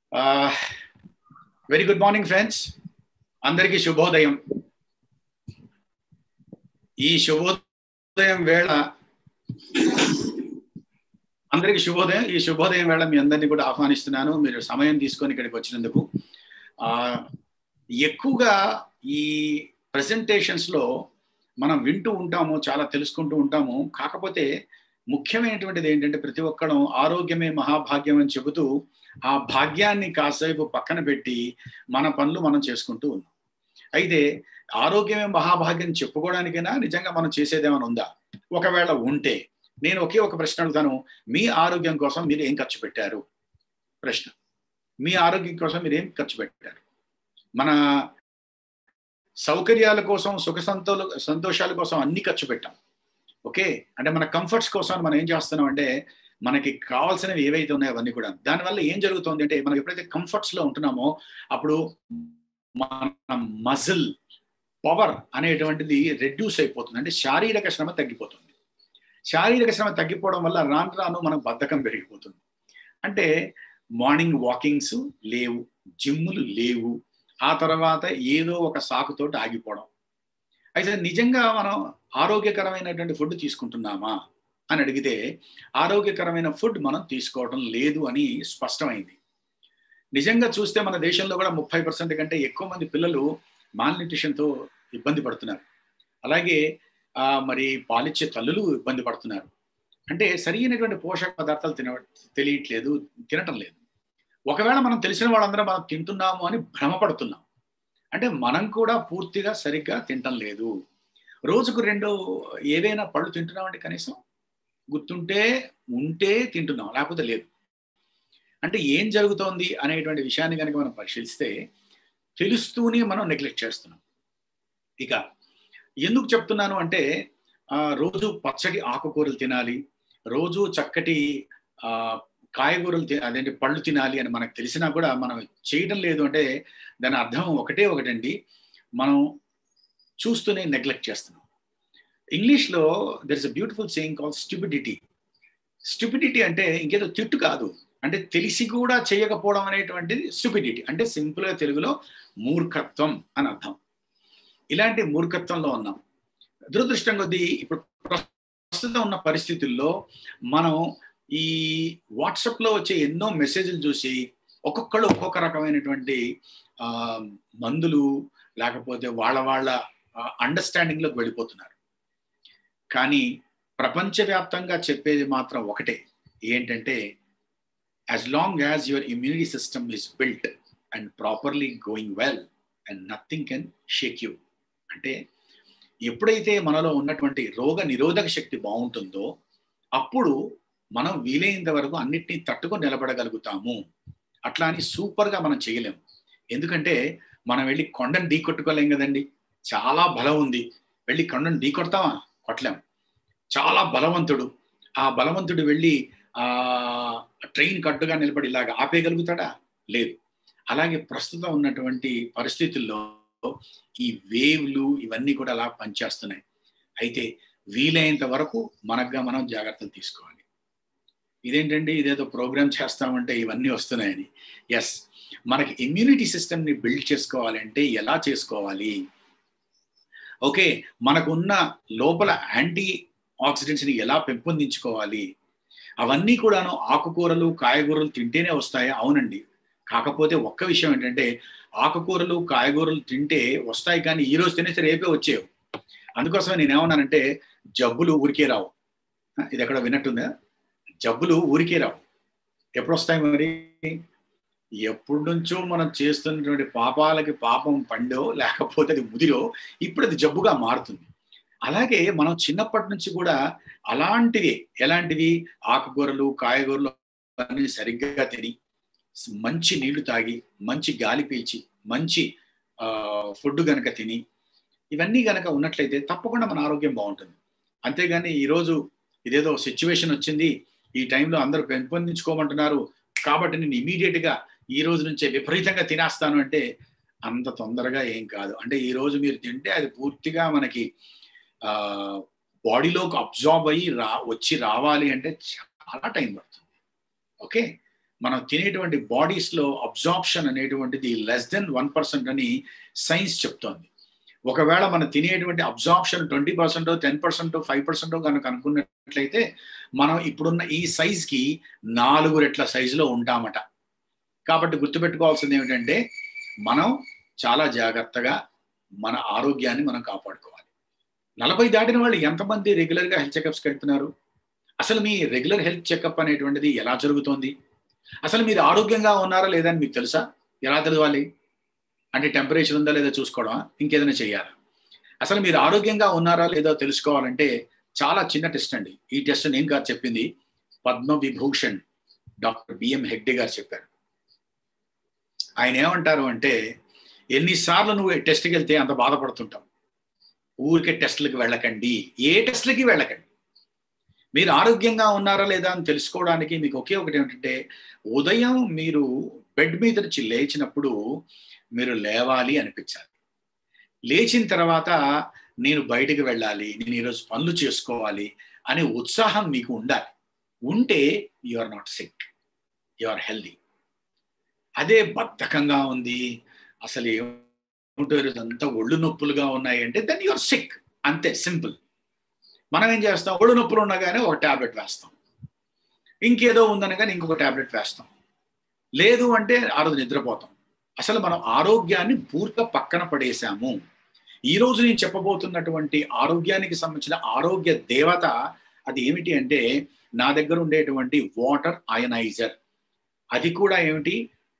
Very good morning friends అందరికీ శుభోదయం ఈ శుభోదయం వేళ అందరికీ శుభోదయం ఈ శుభోదయం వేళ మీ అందరినీ కూడా ఆహ్వానిస్తున్నాను మీరు సమయం తీసుకొని ఇక్కడికి వచ్చినందుకు ఎక్కువగా ఈ ప్రజెంటేషన్స్ లో మనం వింటూ ఉంటాము చాలా తెలుసుకుంటూ ఉంటాము కాకపోతే ముఖ్యమైనటువంటిది ఏంటంటే ప్రతి ఒక్కడం ఆరోగ్యమే మహాభాగ్యం అని చెబుతూ ఆ భాగ్యాన్ని కాసేపు పక్కన పెట్టి మన పనులు మనం చేసుకుంటూ ఉన్నాం అయితే ఆరోగ్యమే మహాభాగ్యం చెప్పుకోవడానికైనా నిజంగా మనం చేసేదేమైనా ఉందా ఒకవేళ ఉంటే నేను ఒకే ఒక ప్రశ్న అడుగుతాను మీ ఆరోగ్యం కోసం మీరు ఏం ఖర్చు పెట్టారు ప్రశ్న మీ ఆరోగ్యం కోసం మీరు ఏం ఖర్చు పెట్టారు మన సౌకర్యాల కోసం సుఖ సంతో సంతోషాల కోసం అన్ని ఖర్చు పెట్టాం ఓకే అంటే మన కంఫర్ట్స్ కోసం మనం ఏం చేస్తున్నాం అంటే మనకి కావాల్సినవి ఏవైతే ఉన్నాయో అవన్నీ కూడా దానివల్ల ఏం జరుగుతుంది అంటే మనం ఎప్పుడైతే కంఫర్ట్స్ లో ఉంటున్నామో అప్పుడు మన మజిల్ పవర్ అనేటువంటిది రెడ్యూస్ అయిపోతుంది అంటే శారీరక శ్రమ తగ్గిపోతుంది శారీరక శ్రమ తగ్గిపోవడం వల్ల రాను రాను మనకు బద్ధకం పెరిగిపోతుంది అంటే మార్నింగ్ వాకింగ్స్ లేవు జిమ్ములు లేవు ఆ తర్వాత ఏదో ఒక సాకుతోటి ఆగిపోవడం అయితే నిజంగా మనం ఆరోగ్యకరమైనటువంటి ఫుడ్ తీసుకుంటున్నామా అని అడిగితే ఆరోగ్యకరమైన ఫుడ్ మనం తీసుకోవడం లేదు అని స్పష్టమైంది నిజంగా చూస్తే మన దేశంలో కూడా ముప్పై పర్సెంట్ కంటే ఎక్కువ మంది పిల్లలు మాల్న్యూట్రిషన్తో ఇబ్బంది పడుతున్నారు అలాగే మరి పాలిచ్చే తల్లులు ఇబ్బంది పడుతున్నారు అంటే సరైనటువంటి పోషక పదార్థాలు తిన తెలియట్లేదు తినటం లేదు ఒకవేళ మనం తెలిసిన వాళ్ళందరం మనం తింటున్నాము అని భ్రమపడుతున్నాం అంటే మనం కూడా పూర్తిగా సరిగ్గా తింటం లేదు రోజుకు రెండు ఏవైనా పళ్ళు తింటున్నామంటే కనీసం గుర్తుంటే ఉంటే తింటున్నాం లేకపోతే లేదు అంటే ఏం జరుగుతోంది అనేటువంటి విషయాన్ని కనుక మనం పరిశీలిస్తే తెలుస్తూనే మనం నెగ్లెక్ట్ చేస్తున్నాం ఇక ఎందుకు చెప్తున్నాను అంటే రోజు పచ్చడి ఆకుకూరలు తినాలి రోజు చక్కటి కాయగూరలు అదేంటి పళ్ళు తినాలి అని మనకు తెలిసినా కూడా మనం చేయడం లేదు అంటే దాని అర్థం ఒకటే ఒకటండి మనం చూస్తూనే నెగ్లెక్ట్ చేస్తున్నాం ఇంగ్లీష్లో there is a beautiful saying call stupidity stupidity అంటే ఇంకేదో తిట్టు కాదు అంటే తెలిసి కూడా చేయకపోవడం అనేటువంటిది స్టూపిడిటీ అంటే సింపుల్గా తెలుగులో మూర్ఖత్వం అని అర్థం ఇలాంటి మూర్ఖత్వంలో ఉన్నాం దురదృష్టం కొద్దీ ఇప్పుడు ప్రస్తుతం ఉన్న పరిస్థితుల్లో మనం ఈ వాట్సాప్లో వచ్చే ఎన్నో మెసేజ్లు చూసి ఒక్కొక్కళ్ళు ఒక్కొక్క రకమైనటువంటి మందులు లేకపోతే వాళ్ళ వాళ్ళ అండర్స్టాండింగ్లోకి వెళ్ళిపోతున్నారు కానీ ప్రపంచవ్యాప్తంగా చెప్పేది మాత్రం ఒకటే ఏంటంటే as long as your immunity system is built and properly going well and nothing can shake you అంటే ఎప్పుడైతే మనలో ఉన్నటువంటి రోగ నిరోధక శక్తి బాగుంటుందో అప్పుడు మనం వీలైనంత వరకు అన్నిటినీ తట్టుకొని నిలబడగలుగుతాము అట్లా అని సూపర్గా మనం చేయలేము ఎందుకంటే మనం వెళ్ళి కొండను ఢీ కొట్టుకోలేం కదండి చాలా బలం ఉంది వెళ్ళి కొండను ఢీ కొడతామా కొట్టలేం చాలా బలవంతుడు ఆ బలవంతుడు వెళ్ళి ఆ ట్రైన్ కట్టుగా నిలబడి ఇలాగా ఆపేయగలుగుతాడా లేదు అలాగే ప్రస్తుతం ఉన్నటువంటి పరిస్థితుల్లో ఈ వేవ్లు ఇవన్నీ కూడా అలా పనిచేస్తున్నాయి అయితే వీలైనంత వరకు మనకుగా మనం జాగ్రత్తలు తీసుకోవాలి ఇదేంటండి ఇదేదో ప్రోగ్రామ్ చేస్తామంటే ఇవన్నీ వస్తున్నాయని ఎస్ మనకి ఇమ్యూనిటీ సిస్టమ్ని బిల్డ్ చేసుకోవాలంటే ఎలా చేసుకోవాలి ఓకే మనకున్న లోపల యాంటీ ఆక్సిడెంట్స్ని ఎలా పెంపొందించుకోవాలి అవన్నీ కూడాను ఆకుకూరలు కాయగూరలు తింటేనే వస్తాయి అవునండి కాకపోతే ఒక్క విషయం ఏంటంటే ఆకుకూరలు కాయగూరలు తింటే వస్తాయి కానీ ఈ రోజు తినేసి రేపే వచ్చేవి అందుకోసమే నేనేమన్నానంటే జబ్బులు ఊరికే రావు ఇది ఎక్కడ విన్నట్టుందా జబ్బులు ఊరికే రావు ఎప్పుడు వస్తాయి మరి ఎప్పటి నుంచో మనం చేస్తున్నటువంటి పాపాలకి పాపం పండో లేకపోతే అది ముదిరో ఇప్పుడు అది జబ్బుగా మారుతుంది అలాగే మనం చిన్నప్పటి నుంచి కూడా అలాంటివి ఎలాంటివి ఆకుకూరలు కాయగూరలు అన్ని సరిగ్గా తిని మంచి నీళ్లు తాగి మంచి గాలి పీల్చి మంచి ఫుడ్ గనక తిని ఇవన్నీ గనక ఉన్నట్లయితే తప్పకుండా మన ఆరోగ్యం బాగుంటుంది అంతేగాని ఈరోజు ఇదేదో సిచ్యువేషన్ వచ్చింది ఈ టైంలో అందరూ పెంపొందించుకోమంటున్నారు కాబట్టి నేను ఇమీడియట్గా ఈ రోజు నుంచే విపరీతంగా తినేస్తాను అంటే అంత తొందరగా ఏం కాదు అంటే ఈ రోజు మీరు తింటే అది పూర్తిగా మనకి బాడీలోకి అబ్జార్బ్ అయ్యి రా వచ్చి రావాలి అంటే చాలా టైం పడుతుంది ఓకే మనం తినేటువంటి బాడీస్ లో అబ్జార్ప్షన్ అనేటువంటిది లెస్ దెన్ వన్ పర్సెంట్ అని సైన్స్ చెప్తోంది ఒకవేళ మనం తినేటువంటి absorption twenty percent ten percent five percent కనుక అనుకున్నట్లయితే మనం ఇప్పుడున్న ఈ సైజ్ కి నాలుగు రెట్ల సైజులో ఉంటామట కాబట్టి గుర్తుపెట్టుకోవాల్సింది ఏమిటంటే మనం చాలా జాగ్రత్తగా మన ఆరోగ్యాన్ని మనం కాపాడుకోవాలి నలభై దాటిన వాళ్ళు ఎంతమంది రెగ్యులర్గా హెల్త్ చెకప్స్కి వెళ్తున్నారు అసలు మీ రెగ్యులర్ హెల్త్ చెకప్ అనేటువంటిది ఎలా జరుగుతోంది అసలు మీరు ఆరోగ్యంగా ఉన్నారా లేదా అని మీకు తెలుసా ఎలా తెలవాలి అంటే టెంపరేచర్ ఉందా లేదా చూసుకోవడం ఇంకేదైనా చేయాలా అసలు మీరు ఆరోగ్యంగా ఉన్నారా లేదో తెలుసుకోవాలంటే చాలా చిన్న టెస్ట్ అండి ఈ టెస్ట్ నేను కాదు చెప్పింది పద్మ విభూషణ్ డాక్టర్ బిఎం హెగ్డే గారు చెప్పారు ఆయన ఏమంటారు అంటే ఎన్నిసార్లు నువ్వు టెస్ట్కి వెళ్తే అంత బాధపడుతుంటావు ఊరికే టెస్టులకి వెళ్ళకండి ఏ టెస్టులకి వెళ్ళకండి మీరు ఆరోగ్యంగా ఉన్నారా లేదా అని తెలుసుకోవడానికి మీకు ఒకే ఒకటి ఏమిటంటే ఉదయం మీరు బెడ్ మీద నుంచి లేచినప్పుడు మీరు లేవాలి అనిపించాలి లేచిన తర్వాత నేను బయటకు వెళ్ళాలి నేను ఈరోజు పనులు చేసుకోవాలి అనే ఉత్సాహం మీకు ఉండాలి ఉంటే you are not sick you are healthy అదే బద్ధకంగా ఉంది అసలు ఏమిటో ఈరోజు అంతా ఒళ్ళు నొప్పులుగా ఉన్నాయి అంటే దెన్ యువర్ సిక్ అంతే సింపుల్ మనం ఏం చేస్తాం ఒళ్ళు నొప్పులు ఉండగానే ఒక ట్యాబ్లెట్ వేస్తాం ఇంకేదో ఉందనగానే ఇంకొక ట్యాబ్లెట్ వేస్తాం లేదు అంటే ఆ రోజు నిద్రపోతాం అసలు మనం ఆరోగ్యాన్ని పూర్తిగా పక్కన పడేశాము ఈ రోజు నేను చెప్పబోతున్నటువంటి ఆరోగ్యానికి సంబంధించిన ఆరోగ్య దేవత అది ఏమిటి అంటే నా దగ్గర ఉండేటువంటి వాటర్ అయనైజర్ అది కూడా ఏమిటి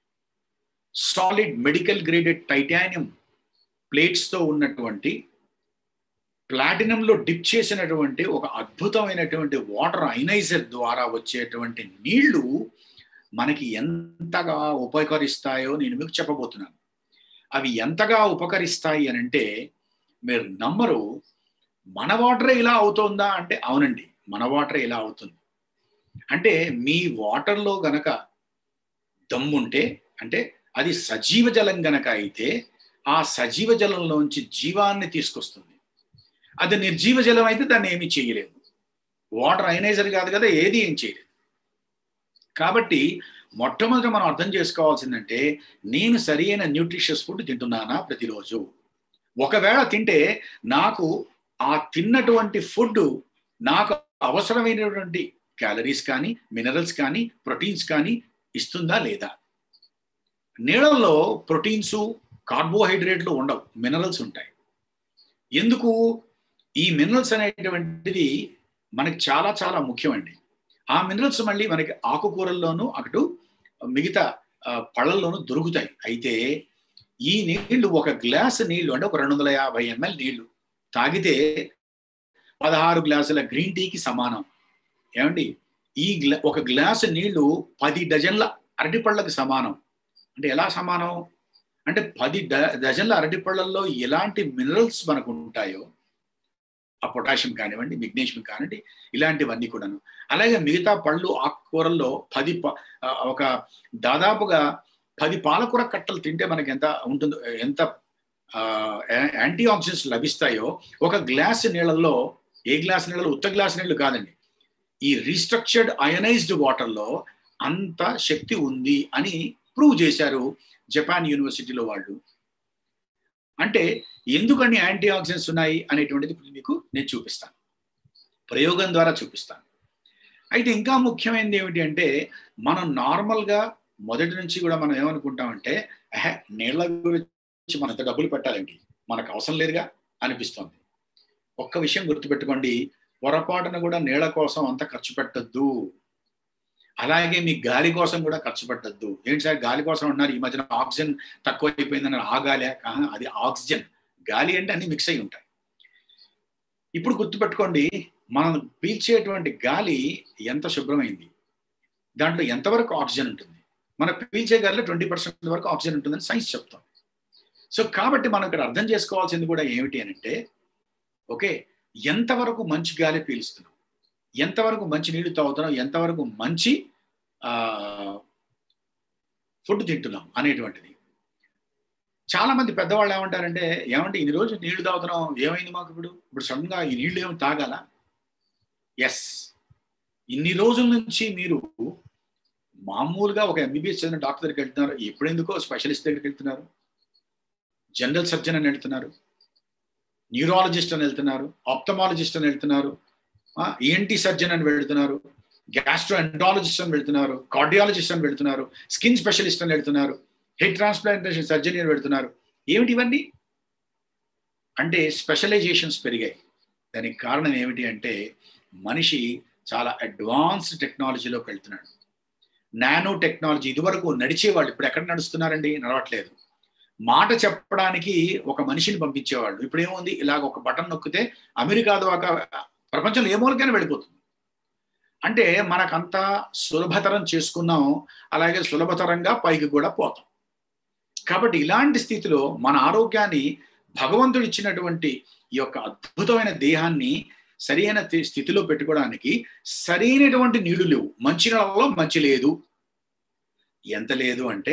సాలిడ్ మెడికల్ గ్రేడెడ్ టైటానియం ప్లేట్స్తో ఉన్నటువంటి ప్లాటినంలో డిప్ చేసినటువంటి ఒక అద్భుతమైనటువంటి వాటర్ ఐనైజర్ ద్వారా వచ్చేటువంటి నీళ్లు మనకి ఎంతగా ఉపకరిస్తాయో నేను మీకు చెప్పబోతున్నాను అవి ఎంతగా ఉపకరిస్తాయి అని అంటే మీరు నమ్మరు మన వాటరే ఇలా అవుతుందా అంటే అవునండి మన వాటరే ఇలా అవుతుంది అంటే మీ వాటర్లో గనక దమ్ముంటే అంటే అది సజీవ జలం గనక అయితే ఆ సజీవ జలంలోంచి జీవాన్ని తీసుకొస్తుంది అది నిర్జీవ జలం అయితే దాన్ని ఏమీ చేయలేదు వాటర్ ఐనైజర్ కాదు కదా ఏది ఏం చేయలేదు కాబట్టి మొట్టమొదట మనం అర్థం చేసుకోవాల్సిందంటే నేను సరి అయిన న్యూట్రిషియస్ ఫుడ్ తింటున్నానా ప్రతిరోజు ఒకవేళ తింటే నాకు ఆ తిన్నటువంటి ఫుడ్ నాకు అవసరమైనటువంటి క్యాలరీస్ కానీ మినరల్స్ కానీ ప్రోటీన్స్ కానీ ఇస్తుందా లేదా నీళ్ళల్లో ప్రోటీన్స్ కార్బోహైడ్రేట్లు ఉండవు మినరల్స్ ఉంటాయి ఎందుకు ఈ మినరల్స్ అనేటువంటిది మనకి చాలా చాలా ముఖ్యమండి ఆ మినరల్స్ మళ్ళీ మనకి ఆకుకూరల్లోనూ అటు మిగతా పళ్ళల్లోనూ దొరుకుతాయి అయితే ఈ నీళ్లు ఒక గ్లాస్ నీళ్లు అంటే ఒక రెండు వందల యాభై ఎంఎల్ నీళ్లు తాగితే పదహారు గ్లాసుల గ్రీన్ టీకి సమానం ఏమండి ఈ గ్లా ఒక గ్లాసు నీళ్లు పది డజన్ల అరటిపళ్ళకి సమానం అంటే ఎలా సమానం అంటే పది డ డజన్ల అరటిపళ్ళల్లో ఎలాంటి మినరల్స్ మనకు ఉంటాయో ఆ పొటాషియం కానివ్వండి మెగ్నీషియం కానివ్వండి ఇలాంటివన్నీ కూడాను అలాగే మిగతా పళ్ళు ఆకుకూరల్లో పది ఒక దాదాపుగా పది పాలకూర కట్టలు తింటే మనకి ఎంత ఉంటుందో ఎంత యాంటీ ఆక్సిడెంట్స్ లభిస్తాయో ఒక గ్లాస్ నీళ్ళల్లో ఏ గ్లాస్ నీళ్ళలో ఉత్త గ్లాస్ నీళ్ళు కాదండి ఈ రీస్ట్రక్చర్డ్ అయనైజ్డ్ వాటర్లో అంత శక్తి ఉంది అని ప్రూవ్ చేశారు జపాన్ యూనివర్సిటీలో వాళ్ళు అంటే ఎందుకని యాంటీ ఆక్సిడెంట్స్ ఉన్నాయి అనేటువంటిది మీకు నేను చూపిస్తాను ప్రయోగం ద్వారా చూపిస్తాను అయితే ఇంకా ముఖ్యమైనది ఏమిటి అంటే మనం నార్మల్గా మొదటి నుంచి కూడా మనం ఏమనుకుంటామంటే అహే నీళ్ళ గురించి మనం ఎంత డబ్బులు పెట్టాలండి మనకు అవసరం లేదుగా అనిపిస్తుంది ఒక్క విషయం గుర్తుపెట్టుకోండి పొరపాటున కూడా నీళ్ళ కోసం అంత ఖర్చు పెట్టద్దు అలాగే మీ గాలి కోసం కూడా ఖర్చు పెట్టద్దు ఏంటి సార్ గాలి కోసం ఉన్నారు ఈ మధ్యన ఆక్సిజన్ తక్కువ అయిపోయిందని ఆ గాలి అది ఆక్సిజన్ గాలి అంటే అన్ని మిక్స్ అయి ఉంటాయి ఇప్పుడు గుర్తుపెట్టుకోండి మనం పీల్చేటువంటి గాలి ఎంత శుభ్రమైంది దాంట్లో ఎంతవరకు ఆక్సిజన్ ఉంటుంది మన పీల్చే గాలిలో ట్వంటీ పర్సెంట్ వరకు ఆక్సిజన్ ఉంటుందని సైన్స్ చెప్తాం సో కాబట్టి మనం ఇక్కడ అర్థం చేసుకోవాల్సింది కూడా ఏమిటి అని అంటే ఓకే ఎంతవరకు మంచి గాలి పీలుస్తున్నాం ఎంతవరకు మంచి నీళ్లు తాగుతున్నాం ఎంతవరకు మంచి ఫుడ్ తింటున్నాం అనేటువంటిది చాలా మంది పెద్దవాళ్ళు ఏమంటారంటే ఏమంటే ఇన్ని రోజులు నీళ్లు తాగుతున్నాం ఏమైంది మాకు ఇప్పుడు ఇప్పుడు సడన్గా ఈ నీళ్లు ఏమి తాగాల ఎస్ ఇన్ని రోజుల నుంచి మీరు మామూలుగా ఒక ఎంబీబీఎస్ చదివిన డాక్టర్ దగ్గరికి వెళ్తున్నారు ఎప్పుడెందుకో స్పెషలిస్ట్ దగ్గరికి వెళ్తున్నారు జనరల్ సర్జన్ అని వెళ్తున్నారు న్యూరాలజిస్ట్ అని వెళ్తున్నారు ఆప్టమాలజిస్ట్ అని వెళ్తున్నారు ఈఎన్టీ సర్జన్ అని వెళ్తున్నారు గ్యాస్ట్రో ఎండాలజిస్ట్ అని వెళ్తున్నారు కార్డియాలజిస్ట్ అని వెళ్తున్నారు స్కిన్ స్పెషలిస్ట్ అని వెళ్తున్నారు హెడ్ ట్రాన్స్ప్లాంటేషన్ సర్జరీ అని వెళ్తున్నారు ఏమిటి ఇవన్నీ అంటే స్పెషలైజేషన్స్ పెరిగాయి దానికి కారణం ఏమిటి అంటే మనిషి చాలా అడ్వాన్స్డ్ టెక్నాలజీలోకి వెళ్తున్నాడు నానో టెక్నాలజీ ఇదివరకు నడిచేవాళ్ళు ఇప్పుడు ఎక్కడ నడుస్తున్నారండి నడవట్లేదు మాట చెప్పడానికి ఒక మనిషిని పంపించేవాళ్ళు ఇప్పుడు ఏముంది ఇలాగ ఒక బటన్ నొక్కితే అమెరికా దాకా ప్రపంచంలో ఏ మూలకైనా వెళ్ళిపోతుంది అంటే మనకంతా సులభతరం చేసుకున్నాం అలాగే సులభతరంగా పైకి కూడా పోతాం కాబట్టి ఇలాంటి స్థితిలో మన ఆరోగ్యాన్ని భగవంతుడు ఇచ్చినటువంటి ఈ యొక్క అద్భుతమైన దేహాన్ని సరైన స్థితిలో పెట్టుకోవడానికి సరైనటువంటి నీళ్లు లేవు మంచి నీళ్ళలో మంచి లేదు ఎంత లేదు అంటే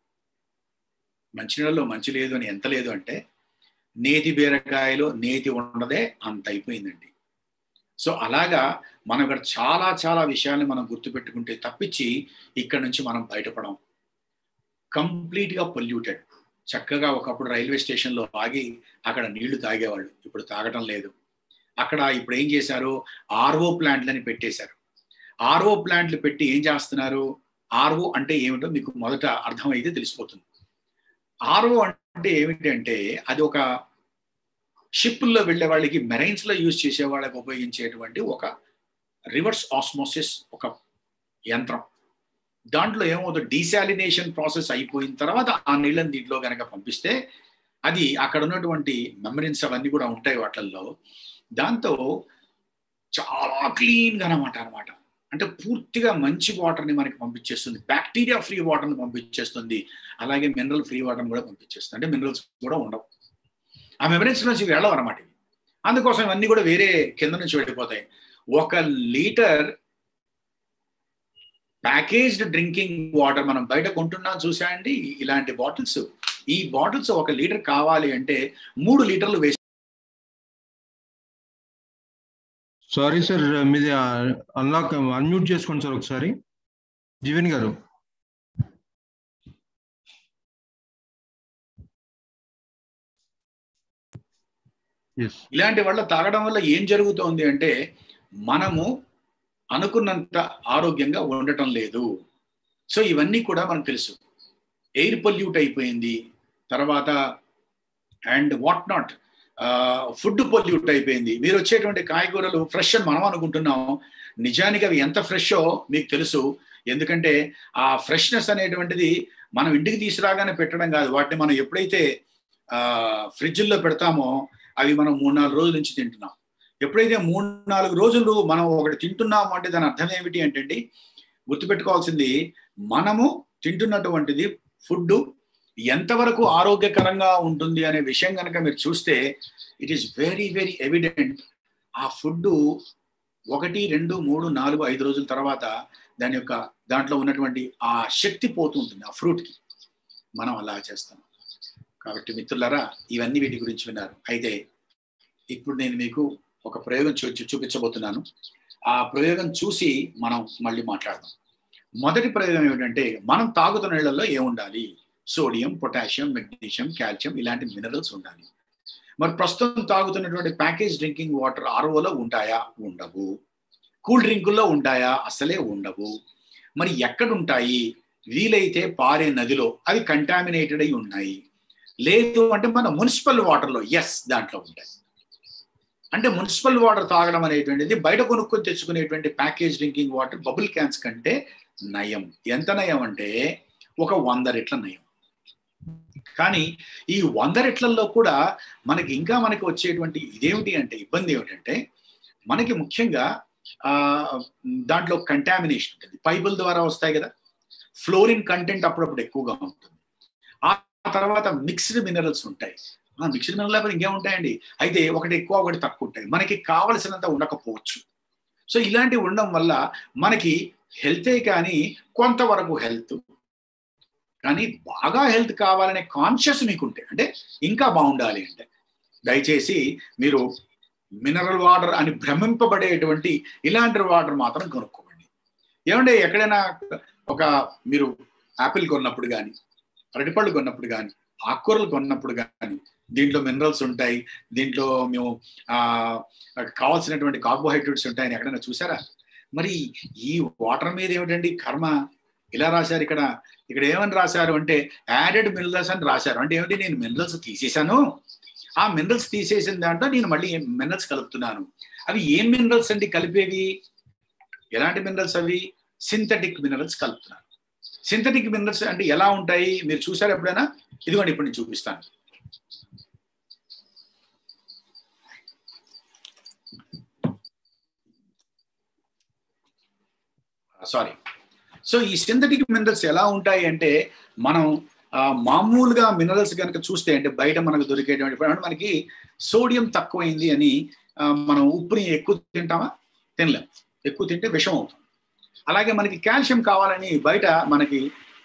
మంచినీళ్ళలో మంచి లేదు అని ఎంత లేదు అంటే నేతి బీరకాయలో నేతి ఉండదే అంత అయిపోయిందండి సో అలాగా మనం ఇక్కడ చాలా చాలా విషయాల్ని మనం గుర్తుపెట్టుకుంటే తప్పించి ఇక్కడ నుంచి మనం బయటపడం కంప్లీట్గా పొల్యూటెడ్ చక్కగా ఒకప్పుడు రైల్వే స్టేషన్లో ఆగి అక్కడ నీళ్లు తాగేవాళ్ళు ఇప్పుడు తాగటం లేదు అక్కడ ఇప్పుడు ఏం చేశారు ఆర్ఓ ప్లాంట్లని పెట్టేశారు ఆర్ఓ ప్లాంట్లు పెట్టి ఏం చేస్తున్నారు ఆర్ఓ అంటే ఏమిటో మీకు మొదట అర్థమైతే తెలిసిపోతుంది ఆర్ఓ అంటే ఏమిటి అంటే అది ఒక షిప్పుల్లో వెళ్ళే వాళ్ళకి మెరైన్స్ లో యూజ్ చేసే వాళ్ళకి ఉపయోగించేటువంటి ఒక రివర్స్ ఆస్మోసిస్ ఒక యంత్రం దాంట్లో ఏమవుతుంది డీసాలినేషన్ ప్రాసెస్ అయిపోయిన తర్వాత ఆ నీళ్ళని దీంట్లో కనుక పంపిస్తే అది అక్కడ ఉన్నటువంటి మెమరీన్స్ అవన్నీ కూడా ఉంటాయి వాటిల్లో దాంతో చాలా క్లీన్గా అనమాట అనమాట అంటే పూర్తిగా మంచి వాటర్ని మనకి పంపించేస్తుంది బ్యాక్టీరియా ఫ్రీ వాటర్ని పంపించేస్తుంది అలాగే మినరల్ ఫ్రీ వాటర్ని కూడా పంపించేస్తుంది అంటే మినరల్స్ కూడా ఉండవు ఆ మెమరీన్స్ నుంచి వెళ్ళవు అనమాట ఇవి అందుకోసం ఇవన్నీ కూడా వేరే కింద నుంచి వెళ్ళిపోతాయి ఒక లీటర్ ప్యాకేజ్డ్ డ్రింకింగ్ వాటర్ మనం బయట కొంటున్నాం చూసా అండి ఇలాంటి బాటిల్స్ ఈ బాటిల్స్ ఒక లీటర్ కావాలి అంటే మూడు లీటర్లు వేసి సారీ సార్ మీది అన్లాక్ అన్మ్యూట్ చేసుకోండి సార్ ఒకసారి జీవన్ గారు ఇలాంటి వల్ల తాగడం వల్ల ఏం జరుగుతోంది అంటే మనము అనుకున్నంత ఆరోగ్యంగా ఉండటం లేదు సో ఇవన్నీ కూడా మనకు తెలుసు ఎయిర్ పొల్యూట్ అయిపోయింది తర్వాత and what not food pollute అయిపోయింది మీరు వచ్చేటువంటి కాయగూరలు ఫ్రెష్ అని మనం అనుకుంటున్నాం నిజానికి అవి ఎంత ఫ్రెషో మీకు తెలుసు ఎందుకంటే ఆ ఫ్రెష్నెస్ అనేటువంటిది మనం ఇంటికి తీసుకురాగానే పెట్టడం కాదు వాటిని మనం ఎప్పుడైతే ఫ్రిడ్జ్లో పెడతామో అవి మనం మూడు నాలుగు రోజుల నుంచి తింటున్నాం ఎప్పుడైతే మూడు నాలుగు రోజులు మనం ఒకటి తింటున్నాము అంటే దాని అర్థం ఏమిటి అంటే గుర్తుపెట్టుకోవాల్సింది మనము తింటున్నటువంటిది ఫుడ్ ఎంతవరకు ఆరోగ్యకరంగా ఉంటుంది అనే విషయం కనుక మీరు చూస్తే it is very very evident ఆ ఫుడ్ ఒకటి రెండు మూడు నాలుగు ఐదు రోజుల తర్వాత దాని యొక్క దాంట్లో ఉన్నటువంటి ఆ శక్తి పోతుంటుంది ఆ ఫ్రూట్కి మనం అలా చేస్తాం కాబట్టి మిత్రులారా ఇవన్నీ వీటి గురించి విన్నారు అయితే ఇప్పుడు నేను మీకు ఒక ప్రయోగం చూ చూపించబోతున్నాను ఆ ప్రయోగం చూసి మనం మళ్ళీ మాట్లాడదాం మొదటి ప్రయోగం ఏమిటంటే మనం తాగుతున్న నీళ్ళల్లో ఏముండాలి సోడియం పొటాషియం మెగ్నీషియం కాల్షియం ఇలాంటి మినరల్స్ ఉండాలి మరి ప్రస్తుతం తాగుతున్నటువంటి ప్యాకేజ్ డ్రింకింగ్ వాటర్ ఆర్ఓలో ఉంటాయా ఉండవు కూల్ డ్రింకుల్లో ఉంటాయా అసలే ఉండవు మరి ఎక్కడుంటాయి వీలైతే పారే నదిలో అవి కంటామినేటెడ్ అయి ఉన్నాయి లేదు అంటే మన మున్సిపల్ వాటర్లో ఎస్ దాంట్లో ఉంటాయి అంటే మున్సిపల్ వాటర్ తాగడం అనేటువంటిది బయట కొనుక్కొని తెచ్చుకునేటువంటి package drinking water bubble cans కంటే నయం ఎంత నయం అంటే ఒక వంద రెట్ల నయం కానీ ఈ వంద రెట్లలో కూడా మనకి ఇంకా మనకి వచ్చేటువంటి ఇదేమిటి అంటే ఇబ్బంది ఏమిటంటే మనకి ముఖ్యంగా దాంట్లో కంటామినేషన్ ఉంటుంది పైపుల ద్వారా వస్తాయి కదా ఫ్లోరిన్ కంటెంట్ అప్పుడప్పుడు ఎక్కువగా ఉంటుంది ఆ తర్వాత మిక్స్డ్ మినరల్స్ ఉంటాయి మిక్స్డ్ మినరల్ లేకపోతే ఇంకేముంటాయండి అయితే ఒకటి ఎక్కువ ఒకటి తక్కువ ఉంటాయి మనకి కావలసినంత ఉండకపోవచ్చు సో ఇలాంటివి ఉండడం వల్ల మనకి హెల్తే కానీ కొంతవరకు హెల్త్ కానీ బాగా హెల్త్ కావాలనే కాన్షియస్ మీకుంటే అంటే ఇంకా బాగుండాలి అంటే దయచేసి మీరు మినరల్ వాటర్ అని భ్రమింపబడేటువంటి ఇలాంటి వాటర్ మాత్రం కొనుక్కోండి ఏమంటే ఎక్కడైనా ఒక మీరు యాపిల్ కొన్నప్పుడు కానీ అరటిపళ్ళు కొన్నప్పుడు కానీ ఆకుకూరలు కొన్నప్పుడు కానీ దీంట్లో మినరల్స్ ఉంటాయి దీంట్లో మేము ఆ కావాల్సినటువంటి కార్బోహైడ్రేట్స్ ఉంటాయని ఎక్కడైనా చూసారా మరి ఈ వాటర్ మీద ఏమిటండి కర్మ ఇలా రాశారు ఇక్కడ ఇక్కడ ఏమని రాశారు అంటే యాడెడ్ మినరల్స్ అని రాశారు అంటే ఏమిటి నేను మినరల్స్ తీసేశాను ఆ మినరల్స్ తీసేసిన దాంట్లో నేను మళ్ళీ మినరల్స్ కలుపుతున్నాను అవి ఏం మినరల్స్ అండి కలిపేవి ఎలాంటి మినరల్స్ అవి సింథటిక్ మినరల్స్ కలుపుతున్నాను సింథటిక్ మినరల్స్ అంటే ఎలా ఉంటాయి మీరు చూసారు ఎప్పుడైనా ఇదిగోండి ఇప్పుడు నేను చూపిస్తాను సారీ సో ఈ సింథటిక్ మినరల్స్ ఎలా ఉంటాయి అంటే మనం మామూలుగా మినరల్స్ కనుక చూస్తే అంటే బయట మనకు దొరికేటువంటి మనకి సోడియం తక్కువైంది అని మనం ఉప్పుని ఎక్కువ తింటామా తినలేం ఎక్కువ తింటే విషం అవుతుంది అలాగే మనకి కాల్షియం కావాలని బయట మనకి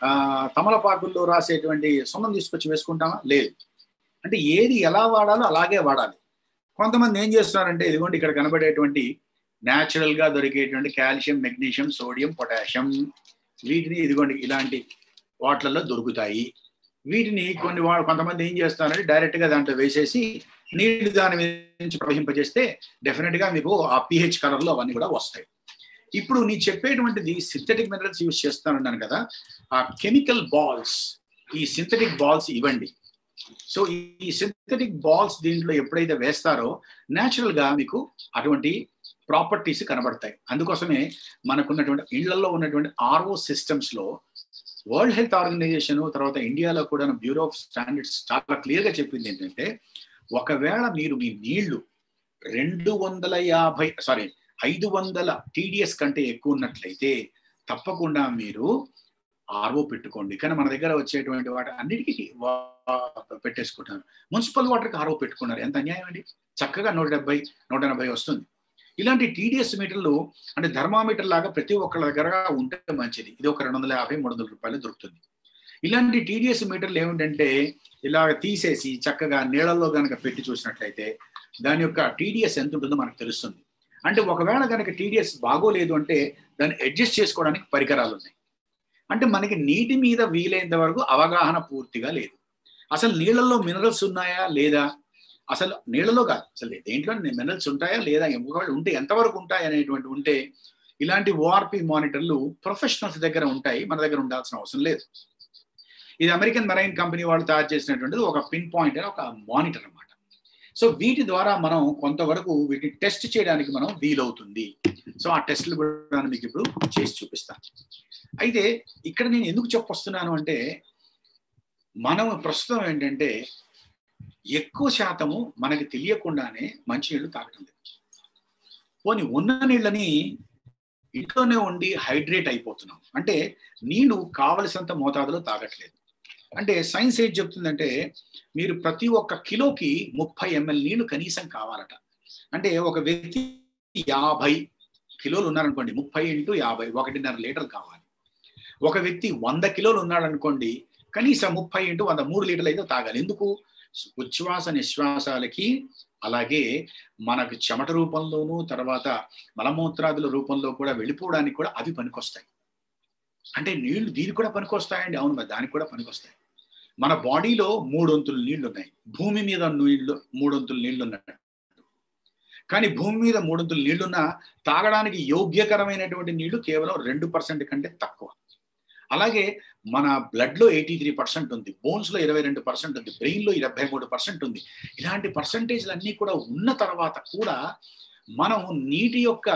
తమలపాకుల్లో రాసేటువంటి సున్నం తీసుకొచ్చి వేసుకుంటామా లేదు అంటే ఏది ఎలా వాడాలో అలాగే వాడాలి కొంతమంది ఏం చేస్తున్నారంటే ఇదిగోండి ఇక్కడ కనబడేటువంటి న్యాచురల్ గా దొరికేటువంటి కాల్షియం మెగ్నీషియం సోడియం పొటాషియం వీటిని ఇదిగోండి ఇలాంటి వాటిలలో దొరుకుతాయి వీటిని కొన్ని వాళ్ళు కొంతమంది ఏం చేస్తారంటే డైరెక్ట్ గా దాంట్లో వేసేసి నీళ్లు దాని నుంచి ప్రవహింపజేస్తే డెఫినెట్ గా మీకు ఆ పిహెచ్ కలర్ లో అవన్నీ కూడా వస్తాయి ఇప్పుడు నీ చెప్పేటువంటిది సింథటిక్ మినరల్స్ యూజ్ చేస్తానన్నాను కదా ఆ కెమికల్ బాల్స్ ఈ సింథటిక్ బాల్స్ ఇవ్వండి సో ఈ సింథటిక్ బాల్స్ దీంట్లో ఎప్పుడైతే వేస్తారో న్యాచురల్ గా మీకు అటువంటి ప్రాపర్టీస్ కనబడతాయి అందుకోసమే మనకున్నటువంటి ఇళ్లలో ఉన్నటువంటి ఆర్ఓ సిస్టమ్స్ లో వరల్డ్ హెల్త్ ఆర్గనైజేషన్ తర్వాత ఇండియాలో కూడా బ్యూరో ఆఫ్ స్టాండర్డ్స్ చాలా క్లియర్ గా చెప్పింది ఏంటంటే ఒకవేళ మీరు మీ నీళ్లు రెండు వందల యాభై సారీ ఐదు వందల టీడీఎస్ కంటే ఎక్కువ ఉన్నట్లయితే తప్పకుండా మీరు ఆర్ఓ పెట్టుకోండి కానీ మన దగ్గర వచ్చేటువంటి వాటి అన్నిటికీ పెట్టేసుకుంటారు మున్సిపల్ వాటర్కి ఆర్ఓ పెట్టుకున్నారు ఎంత అన్యాయం అండి చక్కగా నూట డెబ్బై నూట ఎనభై వస్తుంది ఇలాంటి టీడీఎస్ మీటర్లు అంటే థర్మామీటర్ లాగా ప్రతి ఒక్కళ్ళ దగ్గర ఉంటే మంచిది ఇది ఒక రెండు వందల యాభై మూడు వందల రూపాయలు దొరుకుతుంది ఇలాంటి టీడీఎస్ మీటర్లు ఏమిటంటే ఇలా తీసేసి చక్కగా నీళ్ళల్లో కనుక పెట్టి చూసినట్లయితే దాని యొక్క టీడీఎస్ ఎంత ఉంటుందో మనకు తెలుస్తుంది అంటే ఒకవేళ కనుక టీడీఎస్ బాగోలేదు అంటే దాన్ని అడ్జస్ట్ చేసుకోవడానికి పరికరాలు ఉన్నాయి అంటే మనకి నీటి మీద వీలైనంత వరకు అవగాహన పూర్తిగా లేదు అసలు నీళ్ళల్లో మినరల్స్ ఉన్నాయా లేదా అసలు నీళ్ళలో కాదు అసలు దేంట్లో మినరల్స్ ఉంటాయా లేదా ఒకవేళ ఉంటే ఎంతవరకు ఉంటాయి అనేటువంటి ఉంటే ఇలాంటి ఓఆర్పి మానిటర్లు ప్రొఫెషనల్స్ దగ్గర ఉంటాయి మన దగ్గర ఉండాల్సిన అవసరం లేదు ఇది అమెరికన్ మెరైన్ కంపెనీ వాళ్ళు తయారు చేసినటువంటిది ఒక పిన్ పాయింట్ అని ఒక మానిటర్ అనమాట సో వీటి ద్వారా మనం కొంతవరకు వీటిని టెస్ట్ చేయడానికి మనం వీలవుతుంది సో ఆ టెస్ట్లు కూడా మీకు ఇప్పుడు చేసి చూపిస్తాను అయితే ఇక్కడ నేను ఎందుకు చెప్పొస్తున్నాను అంటే మనం ప్రస్తుతం ఏంటంటే ఎక్కువ శాతము మనకి తెలియకుండానే మంచినీళ్ళు తాగటం లేదు పోనీ ఉన్న నీళ్ళని ఇంట్లోనే ఉండి హైడ్రేట్ అయిపోతున్నాం అంటే నీళ్లు కావలసినంత మోతాదులో తాగట్లేదు అంటే సైన్స్ ఏం చెప్తుందంటే మీరు ప్రతి ఒక్క కిలోకి ముప్పై ఎంఎల్ నీళ్లు కనీసం కావాలట అంటే ఒక వ్యక్తి యాభై కిలోలు ఉన్నారనుకోండి ముప్పై ఇంటూ యాభై ఒకటిన్నర లీటర్ కావాలి ఒక వ్యక్తి వంద కిలోలు ఉన్నాడనుకోండి కనీసం ముప్పై ఇంటూ వంద మూడు లీటర్లు అయితే తాగాలి ఎందుకు ఉచ్ఛ్వాస నిశ్వాసాలకి అలాగే మనకు చెమట రూపంలోనూ తర్వాత మలమూత్రాదుల రూపంలో కూడా వెళ్ళిపోవడానికి కూడా అవి పనికొస్తాయి అంటే నీళ్లు దీనికి కూడా పనికొస్తాయండి అవును మరి దానికి కూడా పనికొస్తాయి మన బాడీలో మూడొంతులు నీళ్లు ఉన్నాయి భూమి మీద నీళ్లు మూడొంతులు నీళ్లు ఉన్నాయి కానీ భూమి మీద మూడొంతులు నీళ్లున్నా తాగడానికి యోగ్యకరమైనటువంటి నీళ్లు కేవలం రెండు పర్సెంట్ కంటే తక్కువ అలాగే మన బ్లడ్ లో ఎయిటీ త్రీ పర్సెంట్ ఉంది బోన్స్ లో ఇరవై రెండు పర్సెంట్ ఉంది బ్రెయిన్ లో ఇరవై మూడు పర్సెంట్ ఉంది ఇలాంటి పర్సంటేజ్లు అన్నీ కూడా ఉన్న తర్వాత కూడా మనం నీటి యొక్క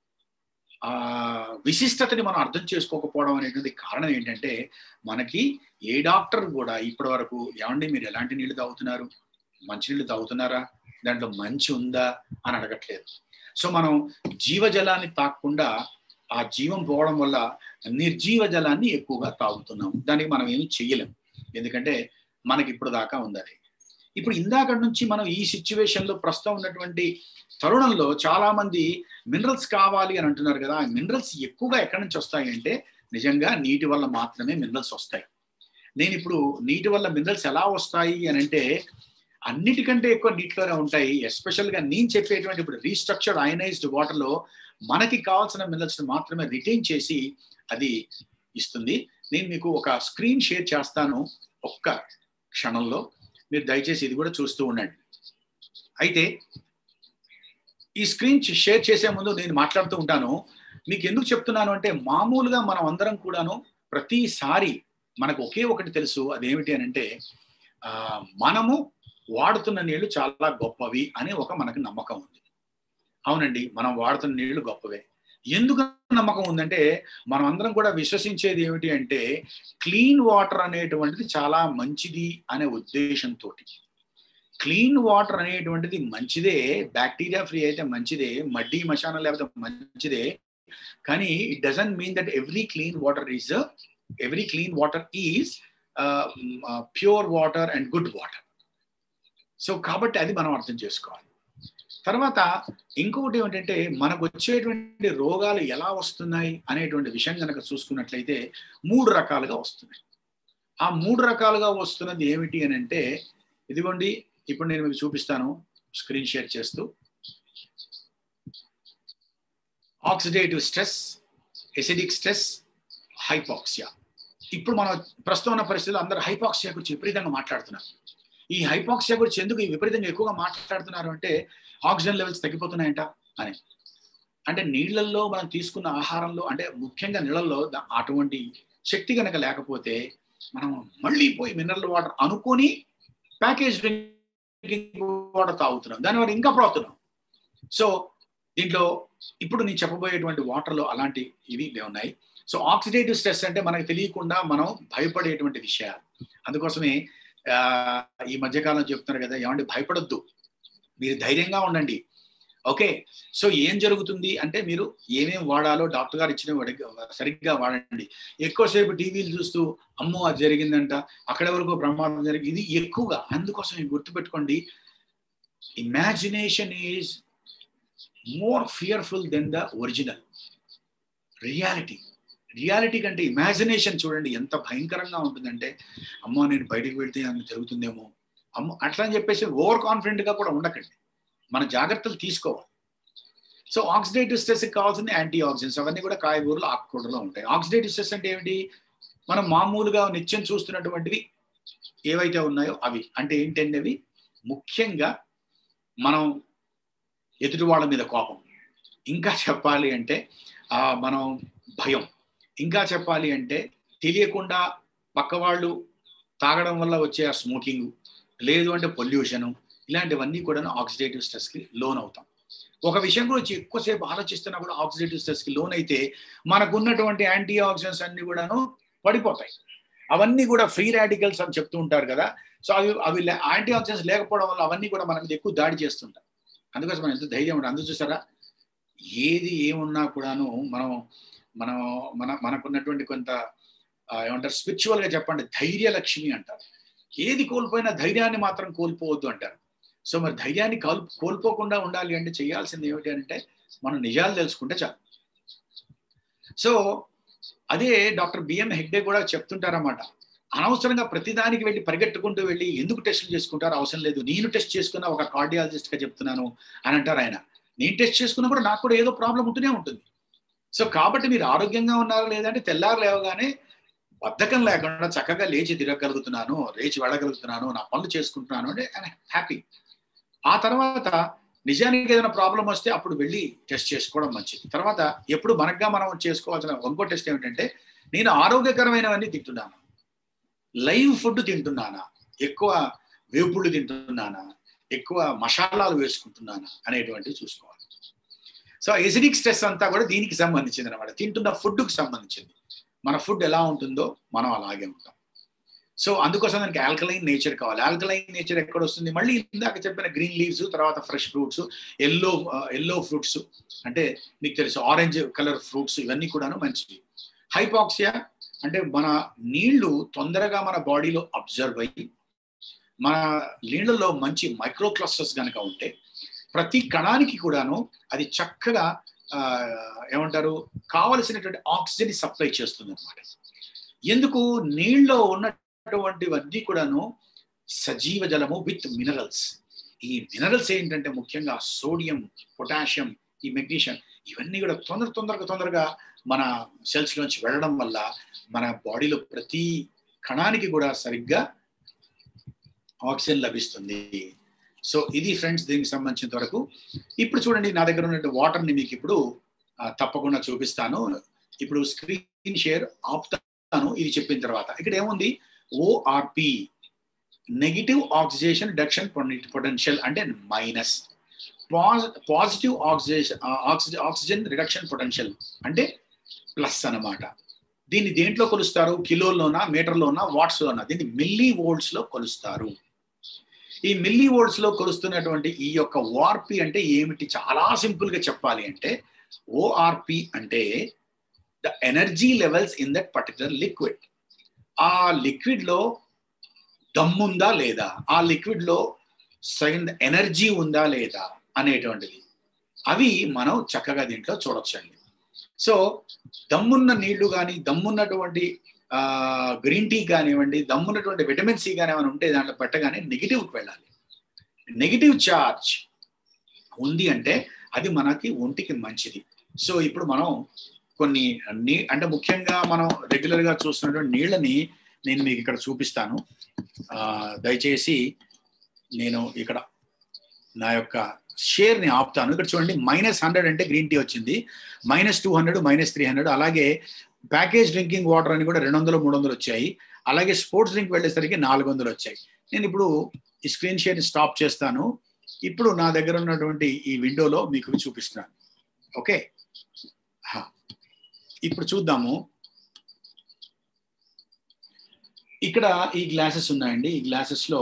ఆ విశిష్టతని మనం అర్థం చేసుకోకపోవడం అనేటువంటి కారణం ఏంటంటే మనకి ఏ డాక్టర్ కూడా ఇప్పటి వరకు ఏమండి మీరు ఎలాంటి నీళ్లు తాగుతున్నారు మంచినీళ్ళు తాగుతున్నారా దాంట్లో మంచి ఉందా అని అడగట్లేదు సో మనం జీవజలాన్ని తాకుండా ఆ జీవం పోవడం వల్ల నిర్జీవ జలాన్ని ఎక్కువగా తాగుతున్నాం దానికి మనం ఏమి చెయ్యలేం ఎందుకంటే మనకి ఇప్పుడు దాకా ఉంది అది ఇప్పుడు ఇందాక నుంచి మనం ఈ సిచ్యువేషన్ లో ప్రస్తుతం ఉన్నటువంటి తరుణంలో చాలా మంది మినరల్స్ కావాలి అని అంటున్నారు కదా ఆ మినరల్స్ ఎక్కువగా ఎక్కడి నుంచి వస్తాయి అంటే నిజంగా నీటి వల్ల మాత్రమే మినరల్స్ వస్తాయి నేను ఇప్పుడు నీటి వల్ల మినరల్స్ ఎలా వస్తాయి అని అంటే అన్నిటికంటే ఎక్కువ నీటిలోనే ఉంటాయి ఎస్పెషల్ గా నేను చెప్పేటువంటి ఇప్పుడు రీస్ట్రక్చర్డ్ అయనైజ్డ్ వాటర్ లో మనకి కావాల్సిన మినరల్స్ మాత్రమే రిటైన్ చేసి అది ఇస్తుంది నేను మీకు ఒక స్క్రీన్ షేర్ చేస్తాను ఒక్క క్షణంలో మీరు దయచేసి ఇది కూడా చూస్తూ ఉండండి అయితే ఈ స్క్రీన్ షేర్ చేసే ముందు నేను మాట్లాడుతూ ఉంటాను మీకు ఎందుకు చెప్తున్నాను అంటే మామూలుగా మనం అందరం కూడాను ప్రతిసారి మనకు ఒకే ఒకటి తెలుసు అదేమిటి అని అంటే ఆ, మనము వాడుతున్న నీళ్లు చాలా గొప్పవి అనే ఒక మనకు నమ్మకం ఉంది అవునండి మనం వాడుతున్న నీళ్లు గొప్పవే ఎందుకు నమ్మకం ఉందంటే మనం అందరం కూడా విశ్వసించేది ఏమిటి అంటే క్లీన్ వాటర్ అనేటువంటిది చాలా మంచిది అనే ఉద్దేశంతో క్లీన్ వాటర్ అనేటువంటిది మంచిదే బ్యాక్టీరియా ఫ్రీ అయితే మంచిదే మడ్డి మశానం లేకపోతే మంచిదే కానీ it doesn't mean that every clean water is every clean water is pure water and good water so కాబట్టి అది మనం అర్థం చేసుకోవాలి తర్వాత ఇంకొకటి ఏమిటంటే మనకు వచ్చేటువంటి రోగాలు ఎలా వస్తున్నాయి అనేటువంటి విషయం కనుక చూసుకున్నట్లయితే మూడు రకాలుగా వస్తున్నాయి ఆ మూడు రకాలుగా వస్తున్నది ఏమిటి అని అంటే ఇదిగోండి ఇప్పుడు నేను మీకు చూపిస్తాను స్క్రీన్ షేర్ చేస్తూ oxidative stress acidic stress hypoxia ఇప్పుడు మనం ప్రస్తుతం ఉన్న పరిస్థితుల్లో అందరూ హైపాక్సియా గురించి విపరీతంగా మాట్లాడుతున్నారు ఈ హైపాక్సియా గురించి ఎందుకు ఈ విపరీతంగా ఎక్కువగా మాట్లాడుతున్నారు అంటే ఆక్సిజన్ లెవెల్స్ తగ్గిపోతున్నాయంట అని అంటే నీళ్ళల్లో మనం తీసుకున్న ఆహారంలో అంటే ముఖ్యంగా నీళ్ళల్లో ద- అటువంటి శక్తి కనుక లేకపోతే మనం మళ్ళీ పోయి మినరల్ వాటర్ అనుకొని ప్యాకేజ్ డ్రింకింగ్ వాటర్ తాగుతున్నాం దానివల్ల ఇంకా పడుతున్నాం సో దీంట్లో ఇప్పుడు నేను చెప్పబోయేటువంటి వాటర్లో అలాంటి ఇవి ఉన్నాయి సో ఆక్సిడేటివ్ స్ట్రెస్ అంటే మనకు తెలియకుండా మనం భయపడేటువంటి విషయాలు అందుకోసమే ఆ, ఈ మధ్యకాలం చెప్తున్నారు కదా ఏమంటే భయపడొద్దు మీరు ధైర్యంగా ఉండండి ఓకే సో ఏం జరుగుతుంది అంటే మీరు ఏమేం వాడాలో డాక్టర్ గారు ఇచ్చిన వాడి- సరిగ్గా వాడండి ఎక్కువసేపు టీవీలు చూస్తూ అమ్మో అది జరిగిందంట అక్కడ వరకు ప్రమాదం జరిగింది ఇది ఎక్కువగా అందుకోసం మీరు గుర్తుపెట్టుకోండి imagination is more fearful than the original reality reality కంటే ఇమాజినేషన్ చూడండి ఎంత భయంకరంగా ఉంటుందంటే అమ్మో నేను బయటికి వెళ్తే అని జరుగుతుందేమో అమ్మో అట్లా అని చెప్పేసి ఓవర్ కాన్ఫిడెంట్ గా కూడా ఉండకండి మన జాగ్రత్తలు తీసుకోవాలి సో ఆక్సిడేటివ్ స్ట్రెస్ కావాల్సింది యాంటీ ఆక్సిడెంట్స్ అవన్నీ కూడా కాయగూరలు ఆకుకూరలో ఉంటాయి ఆక్సిడేటివ్ స్ట్రెస్ అంటే ఏమిటి మనం మామూలుగా నిత్యం చూస్తున్నటువంటివి ఏవైతే ఉన్నాయో అవి అంటే ఏంటంటే అవి ముఖ్యంగా మనం ఎదుటి వాళ్ళ మీద కోపం ఇంకా చెప్పాలి అంటే ఆ, మనం భయం ఇంకా చెప్పాలి అంటే తెలియకుండా పక్క వాళ్ళు తాగడం వల్ల వచ్చే ఆ స్మోకింగ్ లేదు అంటే పొల్యూషన్ ఇలాంటివన్నీ కూడా ఆక్సిడేటివ్ స్ట్రెస్కి లోన్ అవుతాం ఒక విషయం గురించి ఎక్కువసేపు ఆలోచిస్తున్నా కూడా ఆక్సిడేటివ్ స్ట్రెస్కి లోన్ అయితే మనకు ఉన్నటువంటి యాంటీ ఆక్సిడెంట్స్ అన్ని కూడాను పడిపోతాయి అవన్నీ కూడా ఫ్రీ రాడికల్స్ అని చెప్తూ ఉంటారు కదా సో అవి అవి యాంటీ ఆక్సిడెంట్స్ లేకపోవడం వల్ల అవన్నీ కూడా మన మీద ఎక్కువ దాడి చేస్తుంటాయి అందుకోసం మనం ఎంత ధైర్యం ఉంటుంది అందుకు చూసారా ఏది ఏమున్నా కూడాను మనం మనం మన మనకున్నటువంటి కొంత ఆ, ఏమంటారు స్పిరిచువల్ గా చెప్పండి ధైర్య లక్ష్మి అంటారు ఏది కోల్పోయినా ధైర్యాన్ని మాత్రం కోల్పోవద్దు అంటారు సో మరి ధైర్యాన్ని కోల్ కోల్పోకుండా ఉండాలి అంటే చేయాల్సింది ఏమిటి అంటే మనం నిజాలు తెలుసుకుంటే చాలు సో అదే డాక్టర్ బిఎం హెగ్డే కూడా చెప్తుంటారన్నమాట అనవసరంగా ప్రతిదానికి వెళ్ళి పరిగెట్టుకుంటూ వెళ్ళి ఎందుకు టెస్టులు చేసుకుంటారు అవసరం లేదు నేను టెస్ట్ చేసుకున్న ఒక కార్డియాలజిస్ట్ గా చెప్తున్నాను అని అంటారు ఆయన నేను టెస్ట్ చేసుకున్నా కూడా నాకు కూడా ఏదో ప్రాబ్లం ఉంటూనే ఉంటుంది సో కాబట్టి మీరు ఆరోగ్యంగా ఉన్నారా లేదంటే తెల్లారు లేవగానే బద్ధకం లేకుండా చక్కగా లేచి తిరగగలుగుతున్నాను లేచి వెళ్ళగలుగుతున్నాను నా పనులు చేసుకుంటున్నాను అంటే హ్యాపీ ఆ తర్వాత నిజానికి ఏదైనా ప్రాబ్లం వస్తే అప్పుడు వెళ్ళి టెస్ట్ చేసుకోవడం మంచిది తర్వాత ఎప్పుడు మనగ్గా మనం చేసుకోవాల్సిన ఇంకో టెస్ట్ ఏమిటంటే నేను ఆరోగ్యకరమైనవన్నీ తింటున్నాను లైవ్ ఫుడ్ తింటున్నానా ఎక్కువ వేపుళ్ళు తింటున్నానా ఎక్కువ మసాలాలు వేసుకుంటున్నానా అనేటువంటివి చూసుకోవాలి సో ఎసిడిక్ స్ట్రెస్ అంతా కూడా దీనికి సంబంధించింది అనమాట తింటున్న ఫుడ్కి సంబంధించింది మన ఫుడ్ ఎలా ఉంటుందో మనం అలాగే ఉంటాం సో అందుకోసం దానికి ఆల్కలైన్ నేచర్ కావాలి ఆల్కలైన్ నేచర్ ఎక్కడ వస్తుంది మళ్ళీ ఇందాక చెప్పిన గ్రీన్ లీవ్స్ తర్వాత fresh fruits yellow yellow fruits అంటే మీకు తెలుసు ఆరెంజ్ కలర్ ఫ్రూట్స్ ఇవన్నీ కూడాను మంచివి హైపాక్సియా అంటే మన నీళ్లు తొందరగా మన బాడీలో అబ్జర్వ్ అయ్యి మన నీళ్ళలో మంచి మైక్రో క్లస్టర్స్ కనుక ఉంటే ప్రతి కణానికి కూడాను అది చక్కగా ఆ, ఏమంటారు కావలసినటువంటి ఆక్సిజన్ సప్లై చేస్తుంది అనమాట ఎందుకు నీళ్ళలో ఉన్నటువంటివన్నీ కూడాను సజీవ జలము విత్ మినరల్స్ ఈ మినరల్స్ ఏంటంటే ముఖ్యంగా సోడియం పొటాషియం ఈ మెగ్నీషియం ఇవన్నీ కూడా తొందర తొందరగా తొందరగా మన సెల్స్ లోంచి వెళ్ళడం వల్ల మన బాడీలో ప్రతి కణానికి కూడా సరిగ్గా ఆక్సిజన్ లభిస్తుంది సో ఇది ఫ్రెండ్స్ దీనికి సంబంధించినంత వరకు ఇప్పుడు చూడండి నా దగ్గర ఉన్న వాటర్ని మీకు ఇప్పుడు తప్పకుండా చూపిస్తాను ఇప్పుడు స్క్రీన్ షేర్ ఆపుతాను ఇది చెప్పిన తర్వాత ఇక్కడ ఏముంది ORP negative oxidation reduction potential అంటే minus positive oxidation oxygen reduction potential అంటే ప్లస్ అనమాట దీన్ని దేంట్లో కొలుస్తారు కిలోల్లోనా మీటర్లోనా వాట్స్లోనా దీన్ని మిల్లీ వోల్ట్స్ లో కొలుస్తారు ఈ మిల్లీ వోల్ట్స్ లో కొలుస్తున్నటువంటి ఈ యొక్క ఓఆర్పి అంటే ఏమిటి చాలా సింపుల్ గా చెప్పాలి అంటే ఓఆర్పి అంటే the energy levels in that particular liquid ఆ లిక్విడ్ లో దమ్ముందా లేదా ఆ లిక్విడ్ లో సగం ఎనర్జీ ఉందా లేదా అనేటువంటిది అవి మనం చక్కగా దీంట్లో చూడొచ్చండి సో దమ్మున్న నీళ్లు కానీ దమ్మున్నటువంటి గ్రీన్ టీ కానివ్వండి దమ్మున్నటువంటి విటమిన్ సి కానీ ఏమైనా ఉంటే దాంట్లో పెట్టగానే నెగిటివ్కి వెళ్ళాలి నెగిటివ్ చార్జ్ ఉంది అంటే అది మనకి ఒంటికి మంచిది సో ఇప్పుడు మనం కొన్ని నీ అంటే ముఖ్యంగా మనం రెగ్యులర్గా చూస్తున్నటువంటి నీళ్ళని నేను మీకు ఇక్కడ చూపిస్తాను దయచేసి నేను ఇక్కడ నా యొక్క షేర్ని ఆపుతాను ఇక్కడ చూడండి మైనస్ హండ్రెడ్ అంటే గ్రీన్ టీ వచ్చింది minus two hundred minus three hundred అలాగే ప్యాకేజ్ డ్రింకింగ్ వాటర్ అని కూడా రెండు వందలు మూడు వందలు వచ్చాయి అలాగే స్పోర్ట్స్ డ్రింక్ వెళ్ళేసరికి నాలుగు వందలు వచ్చాయి నేను ఇప్పుడు ఈ స్క్రీన్ షేర్ని స్టాప్ చేస్తాను ఇప్పుడు నా దగ్గర ఉన్నటువంటి ఈ విండోలో మీకు చూపిస్తున్నాను ఓకే ఇప్పుడు చూద్దాము ఇక్కడ ఈ గ్లాసెస్ ఉన్నాయండి ఈ గ్లాసెస్లో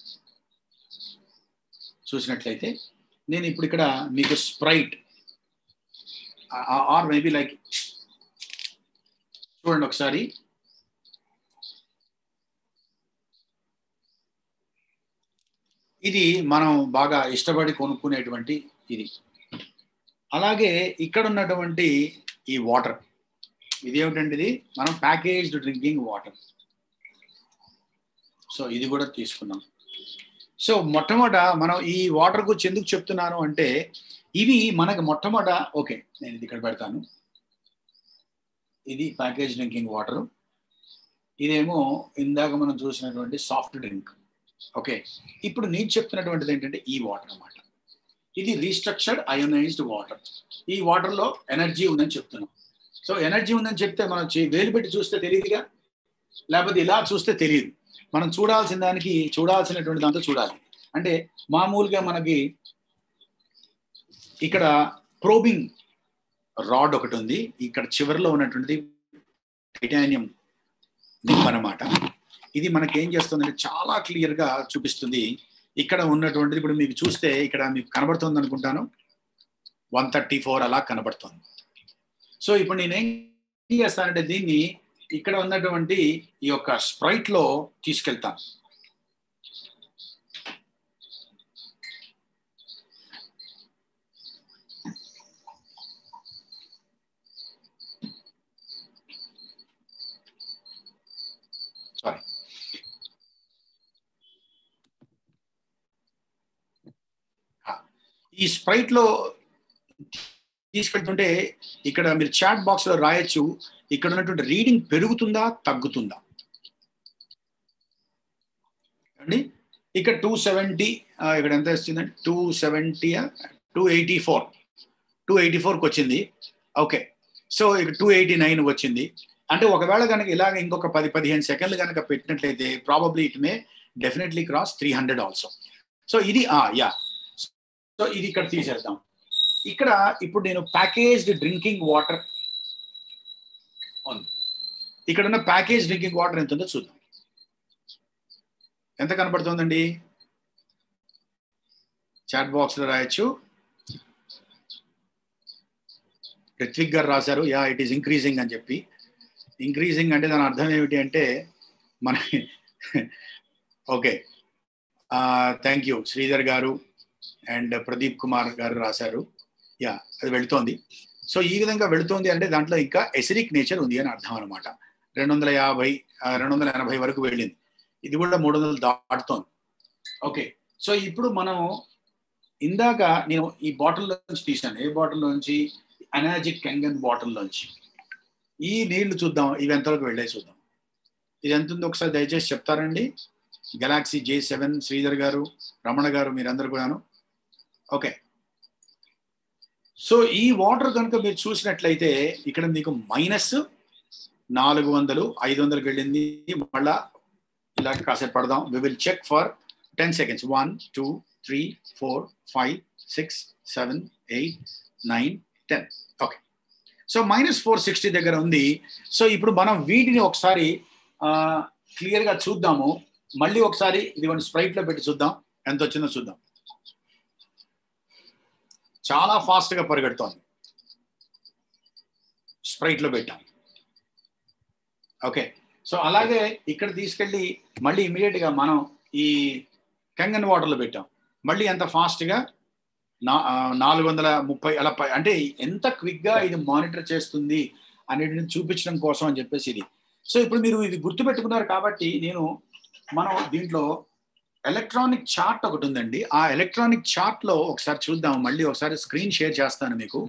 చూసినట్లయితే నేను ఇప్పుడు ఇక్కడ మీకు స్ప్రైట్ ఆర్ మేబీ లైక్ చూడండి ఒకసారి ఇది మనం బాగా ఇష్టపడి కొనుక్కునేటువంటి ఇది అలాగే ఇక్కడ ఉన్నటువంటి ఈ వాటర్ ఇది ఏమిటంటే ఇది మనం ప్యాకేజ్డ్ డ్రింకింగ్ వాటర్ సో ఇది కూడా తీసుకున్నాం సో మొట్టమొదట మనం ఈ వాటర్ గురించి ఎందుకు చెప్తున్నాను అంటే ఇవి మనకు మొట్టమొదట ఓకే నేను ఇది ఇక్కడ పెడతాను ఇది ప్యాకేజ్ డ్రింకింగ్ వాటర్ ఇదేమో ఇందాక మనం చూసినటువంటి సాఫ్ట్ డ్రింక్ ఓకే ఇప్పుడు నేను చెప్తున్నటువంటిది ఏంటంటే ఈ వాటర్ అన్నమాట ఇది రీస్ట్రక్చర్డ్ అయోనైజ్డ్ వాటర్ ఈ వాటర్లో ఎనర్జీ ఉందని చెప్తున్నాం సో ఎనర్జీ ఉందని చెప్తే మనం వేలు పెట్టి చూస్తే తెలియదుగా లేకపోతే ఇలా చూస్తే తెలియదు మనం చూడాల్సిన దానికి చూడాల్సినటువంటి దాంతో చూడాలి అంటే మామూలుగా మనకి ఇక్కడ ప్రోబింగ్ రాడ్ ఒకటి ఉంది ఇక్కడ చివరిలో ఉన్నటువంటిది టైటానియం నిప్ అనమాట ఇది మనకి ఏం చేస్తుందంటే చాలా క్లియర్ గా చూపిస్తుంది ఇక్కడ ఉన్నటువంటిది ఇప్పుడు మీకు చూస్తే ఇక్కడ మీకు కనబడుతుంది అనుకుంటాను వన్ థర్టీ ఫోర్ అలా కనబడుతుంది సో ఇప్పుడు నేనేం చేస్తానంటే దీన్ని ఇక్కడ ఉన్నటువంటి ఈ యొక్క స్ప్రైట్ లో తీసుకెళ్తాను సారీ ఈ స్ప్రైట్ లో తీసుకెళ్తుంటే ఇక్కడ మీరు చాట్ బాక్స్ లో రాయొచ్చు ఇక్కడ ఉన్నటువంటి రీడింగ్ పెరుగుతుందా తగ్గుతుందా అండి ఇక్కడ టూ సెవెంటీ ఇక్కడ ఎంత వస్తుందండి two seventy two eighty four two eighty ఫోర్కి వచ్చింది ఓకే సో ఇక టూ ఎయిటీ నైన్ వచ్చింది అంటే ఒకవేళ కనుక ఇలాగ ఇంకొక పది పదిహేను సెకండ్లు కనుక పెట్టినట్లయితే probably it may definitely cross three hundred also so ఇది యా సో ఇది ఇక్కడ తీసేద్దాం ఇక్కడ ఇప్పుడు నేను ప్యాకేజ్డ్ డ్రింకింగ్ వాటర్ ఉంది ఇక్కడ ఉన్న ప్యాకేజ్ డ్రింకింగ్ వాటర్ ఎంత ఉందో చూద్దాం ఎంత కనపడుతుందండి చాట్ బాక్స్ లో రాయొచ్చు రిత్విక్ గారు రాశారు యా ఇట్ ఈస్ ఇంక్రీజింగ్ అని చెప్పి ఇంక్రీజింగ్ అంటే దాని అర్థం ఏమిటి అంటే మన ఓకే థ్యాంక్ యూ శ్రీధర్ గారు అండ్ ప్రదీప్ కుమార్ గారు రాశారు యా అది వెళుతోంది సో ఈ విధంగా వెళుతోంది అంటే దాంట్లో ఇంకా ఎసిరిక్ నేచర్ ఉంది అని అర్థం అనమాట రెండు వందల యాభై రెండు వందల ఎనభై వరకు వెళ్ళింది ఇది కూడా మూడు వందలు దాటుతోంది ఓకే సో ఇప్పుడు మనం ఇందాక నేను ఈ బాటిల్ నుంచి తీసాను ఏ బాటిల్ నుంచి అనాజిక్ కెంగన్ బాటిల్ నుంచి ఈ నీళ్లు చూద్దాం ఇవి ఎంతవరకు వెళ్ళే చూద్దాం ఇది ఎంత ఉందో ఒకసారి దయచేసి చెప్తారండి గెలాక్సీ జే సెవెన్ శ్రీధర్ గారు రమణ గారు మీరందరూ కూడాను ఓకే సో ఈ వాటర్ కనుక మీరు చూసినట్లయితే ఇక్కడ మీకు మైనస్ నాలుగు వందలు ఐదు వందలకు వెళ్ళింది మళ్ళా ఇలా కాసేపు పడదాం we will check for ten seconds one two three four five six seven eight nine ten okay so minus four sixty దగ్గర ఉంది సో ఇప్పుడు మనం వీటిని ఒకసారి క్లియర్గా చూద్దాము మళ్ళీ ఒకసారి ఇది స్ప్రైట్లో పెట్టి చూద్దాం ఎంత వచ్చిందో చూద్దాం చాలా ఫాస్ట్గా పరిగెడుతోంది స్ప్రైట్లో పెట్టాం ఓకే సో అలాగే ఇక్కడ తీసుకెళ్ళి మళ్ళీ ఇమీడియట్గా మనం ఈ కంగన్ వాటర్లో పెట్టాం మళ్ళీ ఎంత ఫాస్ట్గా నా నాలుగు వందల ముప్పై అలా అంటే ఎంత క్విక్గా ఇది మానిటర్ చేస్తుంది అనేటిని చూపించడం కోసం అని చెప్పేసి ఇది సో ఇప్పుడు మీరు ఇది గుర్తుపెట్టుకున్నారు కాబట్టి నేను మనం దీంట్లో ఎలక్ట్రానిక్ చార్ట్ ఒకటి ఉందండి ఆ ఎలక్ట్రానిక్ చార్ట్ లో ఒకసారి చూద్దాం మళ్ళీ ఒకసారి స్క్రీన్ షేర్ చేస్తాను మీకు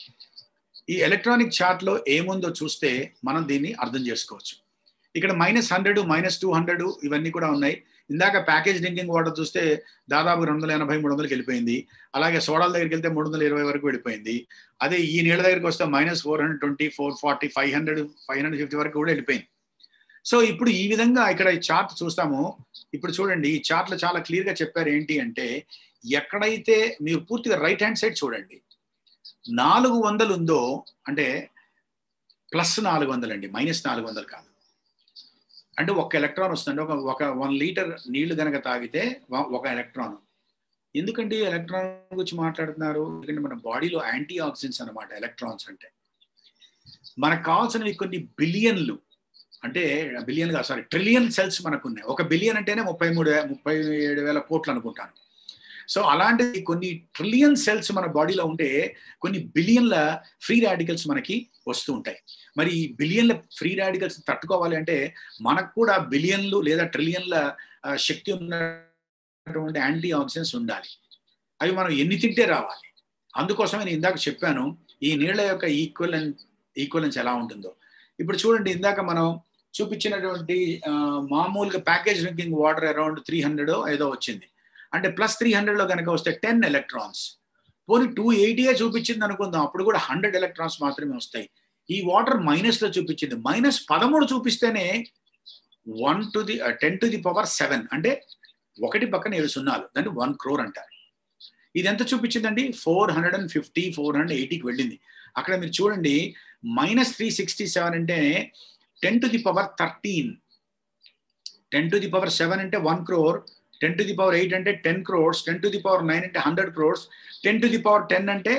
ఈ ఎలక్ట్రానిక్ చార్ట్ లో ఏముందో చూస్తే మనం దీన్ని అర్థం చేసుకోవచ్చు ఇక్కడ minus hundred minus two hundred ఇవన్నీ కూడా ఉన్నాయి ఇందాక ప్యాకేజ్ డ్రింకింగ్ వాటర్ చూస్తే దాదాపు రెండు వందల ఎనభై మూడు వందలకి వెళ్ళిపోయింది అలాగే సోడాల దగ్గరికి వెళ్తే మూడు వందల ఇరవై వరకు వెళ్ళిపోయింది అదే ఈ నీళ్ళ దగ్గరికి వస్తే minus four hundred twenty four forty five hundred five hundred fifty వరకు కూడా వెళ్ళిపోయింది సో ఇప్పుడు ఈ విధంగా ఇక్కడ ఈ చార్ట్ చూస్తాము ఇప్పుడు చూడండి ఈ చార్ట్లో చాలా క్లియర్గా చెప్పారు ఏంటి అంటే ఎక్కడైతే మీరు పూర్తిగా రైట్ హ్యాండ్ సైడ్ చూడండి నాలుగు వందలు ఉందో అంటే ప్లస్ నాలుగు వందలు అండి మైనస్ నాలుగు వందలు కాదు అంటే ఒక ఎలక్ట్రాన్ వస్తుంది ఒక ఒక వన్ లీటర్ నీళ్లు కనుక తాగితే ఒక ఎలక్ట్రాన్ ఎందుకంటే ఎలక్ట్రాన్ గురించి మాట్లాడుతున్నారు ఎందుకంటే మన బాడీలో యాంటీ ఆక్సిడెంట్స్ అనమాట ఎలక్ట్రాన్స్ అంటే మనకు కావాల్సినవి కొన్ని బిలియన్లు అంటే బిలియన్ కాదు సారీ ట్రిలియన్ సెల్స్ మనకు ఉన్నాయి ఒక బిలియన్ అంటేనే ముప్పై మూడు ముప్పై ఏడు వేల కోట్లు అనుకుంటాను సో అలాంటిది కొన్ని ట్రిలియన్ సెల్స్ మన బాడీలో ఉంటే కొన్ని బిలియన్ల ఫ్రీ రాడికల్స్ మనకి వస్తూ ఉంటాయి మరి ఈ బిలియన్ల ఫ్రీ రాడికల్స్ తట్టుకోవాలి అంటే మనకు కూడా బిలియన్లు లేదా ట్రిలియన్ల శక్తి ఉన్నటువంటి యాంటీ ఆక్సిడెంట్స్ ఉండాలి అవి మనం ఎన్ని తింటే రావాలి అందుకోసమే నేను ఇందాక చెప్పాను ఈ నీళ్ళ యొక్క ఈక్వలెన్ ఈక్వలెన్స్ ఎలా ఉంటుందో ఇప్పుడు చూడండి ఇందాక మనం చూపించినటువంటి మామూలుగా package drinking water around three hundred ఏదో వచ్చింది అంటే ప్లస్ త్రీ హండ్రెడ్లో కనుక వస్తే టెన్ ఎలక్ట్రాన్స్ పోనీ టూ ఎయిటీయే చూపించింది అనుకుందాం అప్పుడు కూడా హండ్రెడ్ ఎలక్ట్రాన్స్ మాత్రమే వస్తాయి ఈ వాటర్ మైనస్లో చూపించింది మైనస్ పదమూడు చూపిస్తేనే one to the ten to the power seven అంటే ఒకటి పక్కన ఏడు సున్నాలు దాన్ని వన్ క్రోర్ అంటారు ఇది ఎంత చూపించిందండి four hundred and fifty four hundred ఎయిటీకి వెళ్ళింది అక్కడ మీరు చూడండి మైనస్ త్రీ సిక్స్టీ సెవెన్ అంటే ten to the power thirteen ten to the power seven అంటే one crore ten to the power eight అంటే ten crores ten to the power nine అంటే hundred crores ten to the power ten అంటే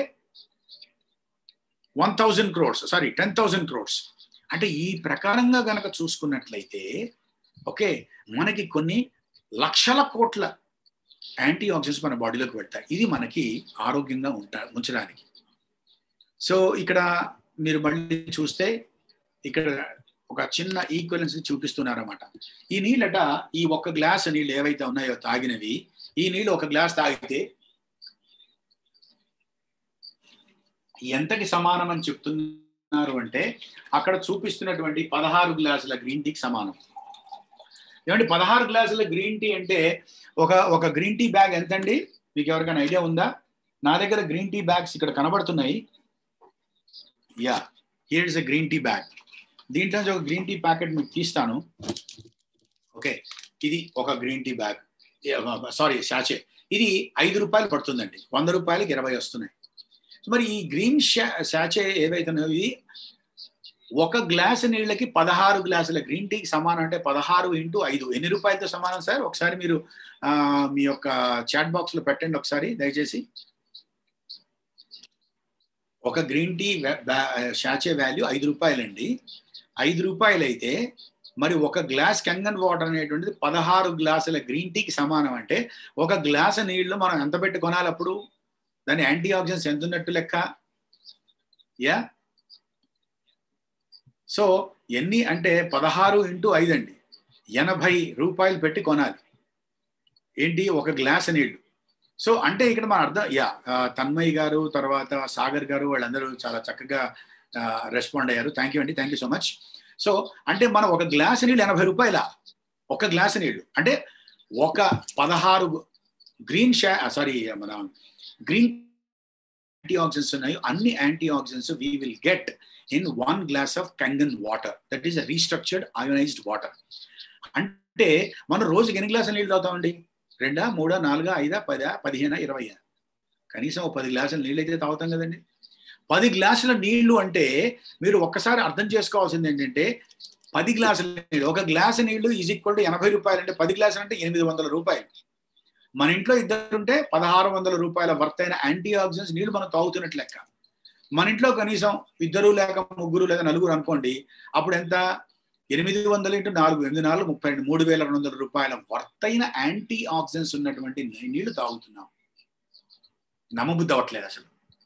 one thousand crores sorry ten thousand crores అంటే ఈ ప్రకారంగా గనక చూసుకున్నట్లయితే okay మనకి కొన్ని లక్షల కోట్ల యాంటీ ఆక్సిడెంట్స్ మన బాడీలోకి వెళ్తాయి ఇది మనకి ఆరోగ్యంగా ఉంటా ఉంచడానికి సో ఇక్కడ మీరు మళ్ళీ చూస్తే ఇక్కడ ఒక చిన్న ఈక్వలెన్స్ చూపిస్తున్నారన్నమాట ఈ నీళ్ళట ఈ ఒక్క గ్లాస్ నీళ్ళు ఏవైతే ఉన్నాయో తాగినవి ఈ నీళ్ళు ఒక గ్లాస్ తాగితే ఎంతకి సమానం అని చెప్తున్నారు అంటే అక్కడ చూపిస్తున్నటువంటి పదహారు గ్లాసుల గ్రీన్ టీకి సమానం ఏమంటే పదహారు గ్లాసుల గ్రీన్ టీ అంటే ఒక ఒక గ్రీన్ టీ బ్యాగ్ ఎంతండి మీకు ఎవరికైనా ఐడియా ఉందా నా దగ్గర గ్రీన్ టీ బ్యాగ్స్ ఇక్కడ కనబడుతున్నాయి yeah here is a green tea bag దీంట్లో ఒక గ్రీన్ టీ ప్యాకెట్ మీకు తీస్తాను ఓకే ఇది ఒక green tea bag sorry sachet ఇది ఐదు రూపాయలు పడుతుందండి వంద రూపాయలకి ఇరవై వస్తున్నాయి మరి ఈ గ్రీన్ శాచే ఏవైతున్నాయో ఇవి ఒక గ్లాసు నీళ్ళకి పదహారు గ్లాసుల గ్రీన్ టీకి సమానం అంటే పదహారు ఇంటూ ఐదు ఎన్ని రూపాయలతో సమానం సార్ ఒకసారి మీరు మీ యొక్క చాట్ బాక్స్ లో పెట్టండి ఒకసారి దయచేసి ఒక గ్రీన్ టీ షాచే వాల్యూ ఐదు రూపాయలండి ఐదు రూపాయలు అయితే మరి ఒక గ్లాస్ కంగన్ వాటర్ అనేటువంటిది పదహారు గ్లాసుల గ్రీన్ టీకి సమానం అంటే ఒక గ్లాస్ నీళ్లు మనం ఎంత పెట్టి కొనాలి అప్పుడు దాని యాంటీ ఆక్సిడెంట్స్ ఎంత ఉన్నట్టు లెక్క యా సో ఎన్ని అంటే పదహారు ఇంటూ ఐదు అండి ఎనభై రూపాయలు పెట్టి కొనాలి ఏంటి ఒక గ్లాస్ నీళ్లు సో అంటే ఇక్కడ మన అర్థం యా తన్మయ్ గారు తర్వాత సాగర్ గారు వాళ్ళందరూ చాలా చక్కగా రెస్పాండ్ అయ్యారు థ్యాంక్ యూ అండి thank you so much so అంటే మనం ఒక గ్లాస్ నీళ్ళు ఎనభై రూపాయల ఒక గ్లాస్ నీళ్ళు అంటే ఒక పదహారు గ్రీన్ షా సారీ మన గ్రీన్ యాంటీ ఆక్సిడెంట్స్ ఉన్నాయి అన్ని antioxidants we will get in one glass of Kangen water that is restructured ionized water అంటే మనం రోజుకి ఎన్ని గ్లాసులు నీళ్ళు తాగుతామండి రెండా మూడా నాలుగా ఐదా పదా పదిహేనా ఇరవైయా కనీసం ఒక పది గ్లాసుల నీళ్ళు అయితే తాగుతాం కదండి పది గ్లాసుల నీళ్లు అంటే మీరు ఒక్కసారి అర్థం చేసుకోవాల్సింది ఏంటంటే పది గ్లాసుల నీళ్ళు ఒక గ్లాసు నీళ్లు ఈజ్ ఈక్వల్ టు ఎనభై రూపాయలు అంటే పది గ్లాసులు అంటే ఎనిమిది వందల రూపాయలు మన ఇంట్లో ఇద్దరుంటే పదహారు వందల రూపాయల వర్త్ అయిన యాంటీ ఆక్సిడెంట్స్ నీళ్లు మనం తాగుతున్నట్లు లెక్క మన ఇంట్లో కనీసం ఇద్దరు లేక ముగ్గురు లేదా నలుగురు అనుకోండి అప్పుడు ఎంత ఎనిమిది వందలు ఇంటూ నాలుగు ఎనిమిది నాలుగు ముప్పై రెండు మూడు వేల రెండు వందల రూపాయల వర్త్ అయిన యాంటీ ఆక్సిడెంట్స్ ఉన్నటువంటి నీళ్లు తాగుతున్నాం నమ్మబుద్ధి అవ్వట్లేదు అసలు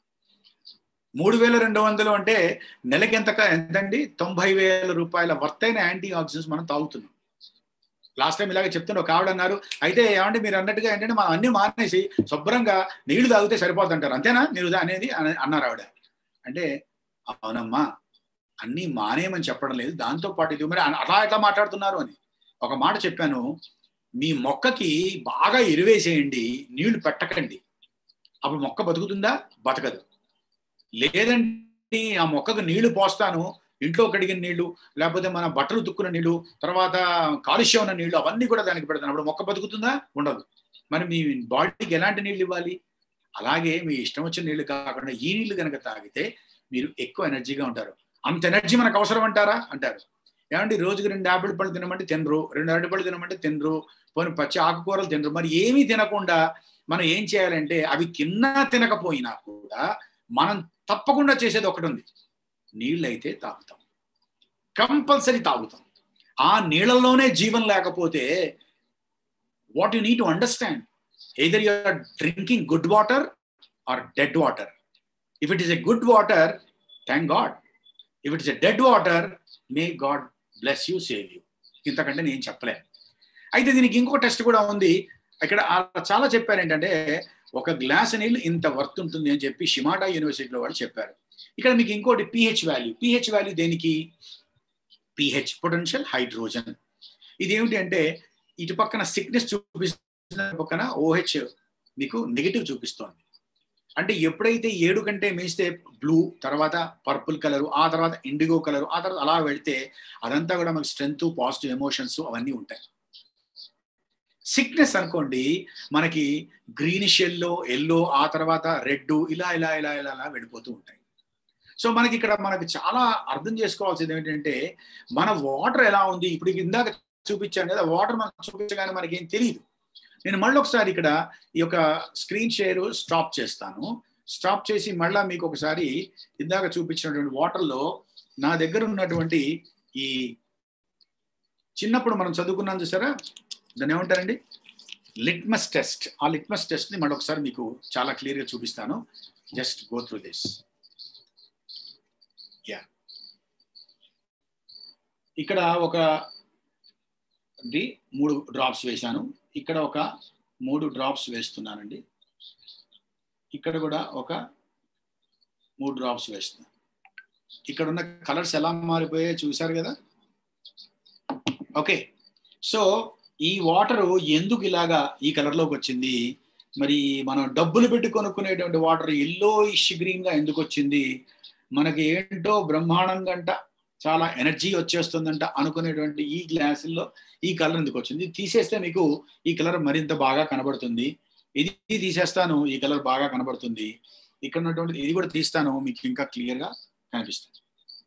మూడు వేల రెండు వందలు అంటే నెలకి ఎంత ఎంతండి తొంభై వేల రూపాయల వర్త్ అయిన యాంటీ ఆక్సిడెంట్స్ మనం తాగుతున్నాం లాస్ట్ టైం ఇలాగే చెప్తున్నా ఒక ఆవిడ అన్నారు అయితే ఏమంటే మీరు అన్నట్టుగా ఏంటంటే మనం అన్ని మానేసి శుభ్రంగా నీళ్లు తాగితే సరిపోతుంటారు అంతేనా మీరు అనేది అన్నారు ఆవిడ అంటే అవునమ్మా అన్ని మానేయమని చెప్పడం లేదు దాంతో పాటు ఇది మరి అలా ఎట్లా మాట్లాడుతున్నారు అని ఒక మాట చెప్పాను మీ మొక్కకి బాగా ఎరువేసేయండి నీళ్లు పెట్టకండి అప్పుడు మొక్క బతుకుతుందా బతకదు లేదంటే ఆ మొక్కకు నీళ్లు పోస్తాను ఇంట్లో కడిగిన నీళ్లు లేకపోతే మన బట్టలు తుక్కున్న నీళ్లు తర్వాత కాలుష్యం ఉన్న నీళ్లు అవన్నీ కూడా దానికి పెడతాను అప్పుడు మొక్క బతుకుతుందా ఉండదు మరి మీ బాడీకి ఎలాంటి నీళ్లు ఇవ్వాలి అలాగే మీ ఇష్టం వచ్చిన నీళ్లు కాకుండా ఈ నీళ్లు కనుక తాగితే మీరు ఎక్కువ ఎనర్జీగా ఉంటారు అంత ఎనర్జీ మనకు అవసరం అంటారా అంటారు ఏమంటే రోజుకి రెండు యాపిల్ పళ్ళు తినమంటే తినరు రెండు అరటి పళ్ళు తినమంటే తినరు పోనీ పచ్చి ఆకుకూరలు తినరు మరి ఏమీ తినకుండా మనం ఏం చేయాలంటే అవి తిన్నా తినకపోయినా కూడా మనం తప్పకుండా చేసేది ఒకటి ఉంది నీళ్ళు అయితే తాగుతాం కంపల్సరీ తాగుతాం ఆ నీళ్ళలోనే జీవం లేకపోతే what you need to understand either you are drinking good water or dead water if it is a good water thank God if it's a dead water may God bless you save you ఇంతకంటే నేను చెప్పలేను అయితే దీనికి ఇంకో test కూడా ఉంది ఇక్కడ చాలా చెప్పారు ఏంటంటే ఒక గ్లాస్ నీళ్ళు ఇంత వర్త్ ఉంటుంది అని చెప్పి షిమాటా యూనివర్సిటీలో వాళ్ళు చెప్పారు ఇక్కడ మీకు ఇంకోటి పిహెచ్ వాల్యూ పిహెచ్ వాల్యూ దేనికి పిహెచ్ పొటెన్షియల్ హైడ్రోజన్ ఇది ఏమిటి అంటే ఇటు పక్కన సిక్నెస్ చూపిస్తున్న పక్కన ఓహెచ్ మీకు నెగిటివ్ చూపిస్తోంది అంటే ఎప్పుడైతే ఏడు కంటే మించితే బ్లూ తర్వాత పర్పుల్ కలర్ ఆ తర్వాత ఇండిగో కలర్ ఆ తర్వాత అలా వెళ్తే అదంతా కూడా మనకు స్ట్రెంగ్త్ పాజిటివ్ ఎమోషన్స్ అవన్నీ ఉంటాయి సిక్నెస్ అనుకోండి మనకి గ్రీనిష్ ఎల్లో ఎల్లో ఆ తర్వాత రెడ్ ఇలా ఇలా ఇలా ఇలా ఇలా వెళ్ళిపోతూ ఉంటాయి సో మనకి ఇక్కడ మనకి చాలా అర్థం చేసుకోవాల్సింది ఏంటంటే మన వాటర్ ఎలా ఉంది ఇప్పుడు ఇందాక చూపించాను కదా వాటర్ మనం చూపించగానే మనకి ఏం తెలియదు నేను మళ్ళీ ఒకసారి ఇక్కడ ఈ యొక్క స్క్రీన్ షేర్ స్టాప్ చేస్తాను స్టాప్ చేసి మళ్ళీ మీకు ఒకసారి ఇందాక చూపించినటువంటి వాటర్లో నా దగ్గర ఉన్నటువంటి ఈ చిన్నప్పుడు మనం చదువుకున్నాం చూసారా దాన్ని ఏమంటారండి లిట్మస్ టెస్ట్ ఆ లిట్మస్ టెస్ట్ ని మళ్ళీ ఒకసారి మీకు చాలా క్లియర్ గా చూపిస్తాను just go through this yeah ఇక్కడ ఒక మూడు డ్రాప్స్ వేశాను ఇక్కడ ఒక మూడు డ్రాప్స్ వేస్తున్నానండి ఇక్కడ కూడా ఒక మూడు డ్రాప్స్ వేస్తున్నాను ఇక్కడ ఉన్న కలర్స్ ఎలా మారిపోయాయో చూశారు కదా ఓకే సో ఈ వాటర్ ఎందుకు ఇలాగా ఈ కలర్లోకి వచ్చింది మరి మనం డబ్బులు పెట్టి కొనుక్కునేటువంటి వాటర్ ఎల్లో ఇష్ గ్రీన్ గా ఎందుకు వచ్చింది మనకి ఏంటో బ్రహ్మాండంగా అంట చాలా ఎనర్జీ వచ్చేస్తుందంట అనుకునేటువంటి ఈ గ్లాసుల్లో ఈ కలర్ ఎందుకు వచ్చింది తీసేస్తే మీకు ఈ కలర్ మరింత బాగా కనబడుతుంది ఇది తీసేస్తాను ఈ కలర్ బాగా కనబడుతుంది ఇక్కడ ఉన్నటువంటి ఇది కూడా తీస్తాను మీకు ఇంకా క్లియర్ గా కనిపిస్తుంది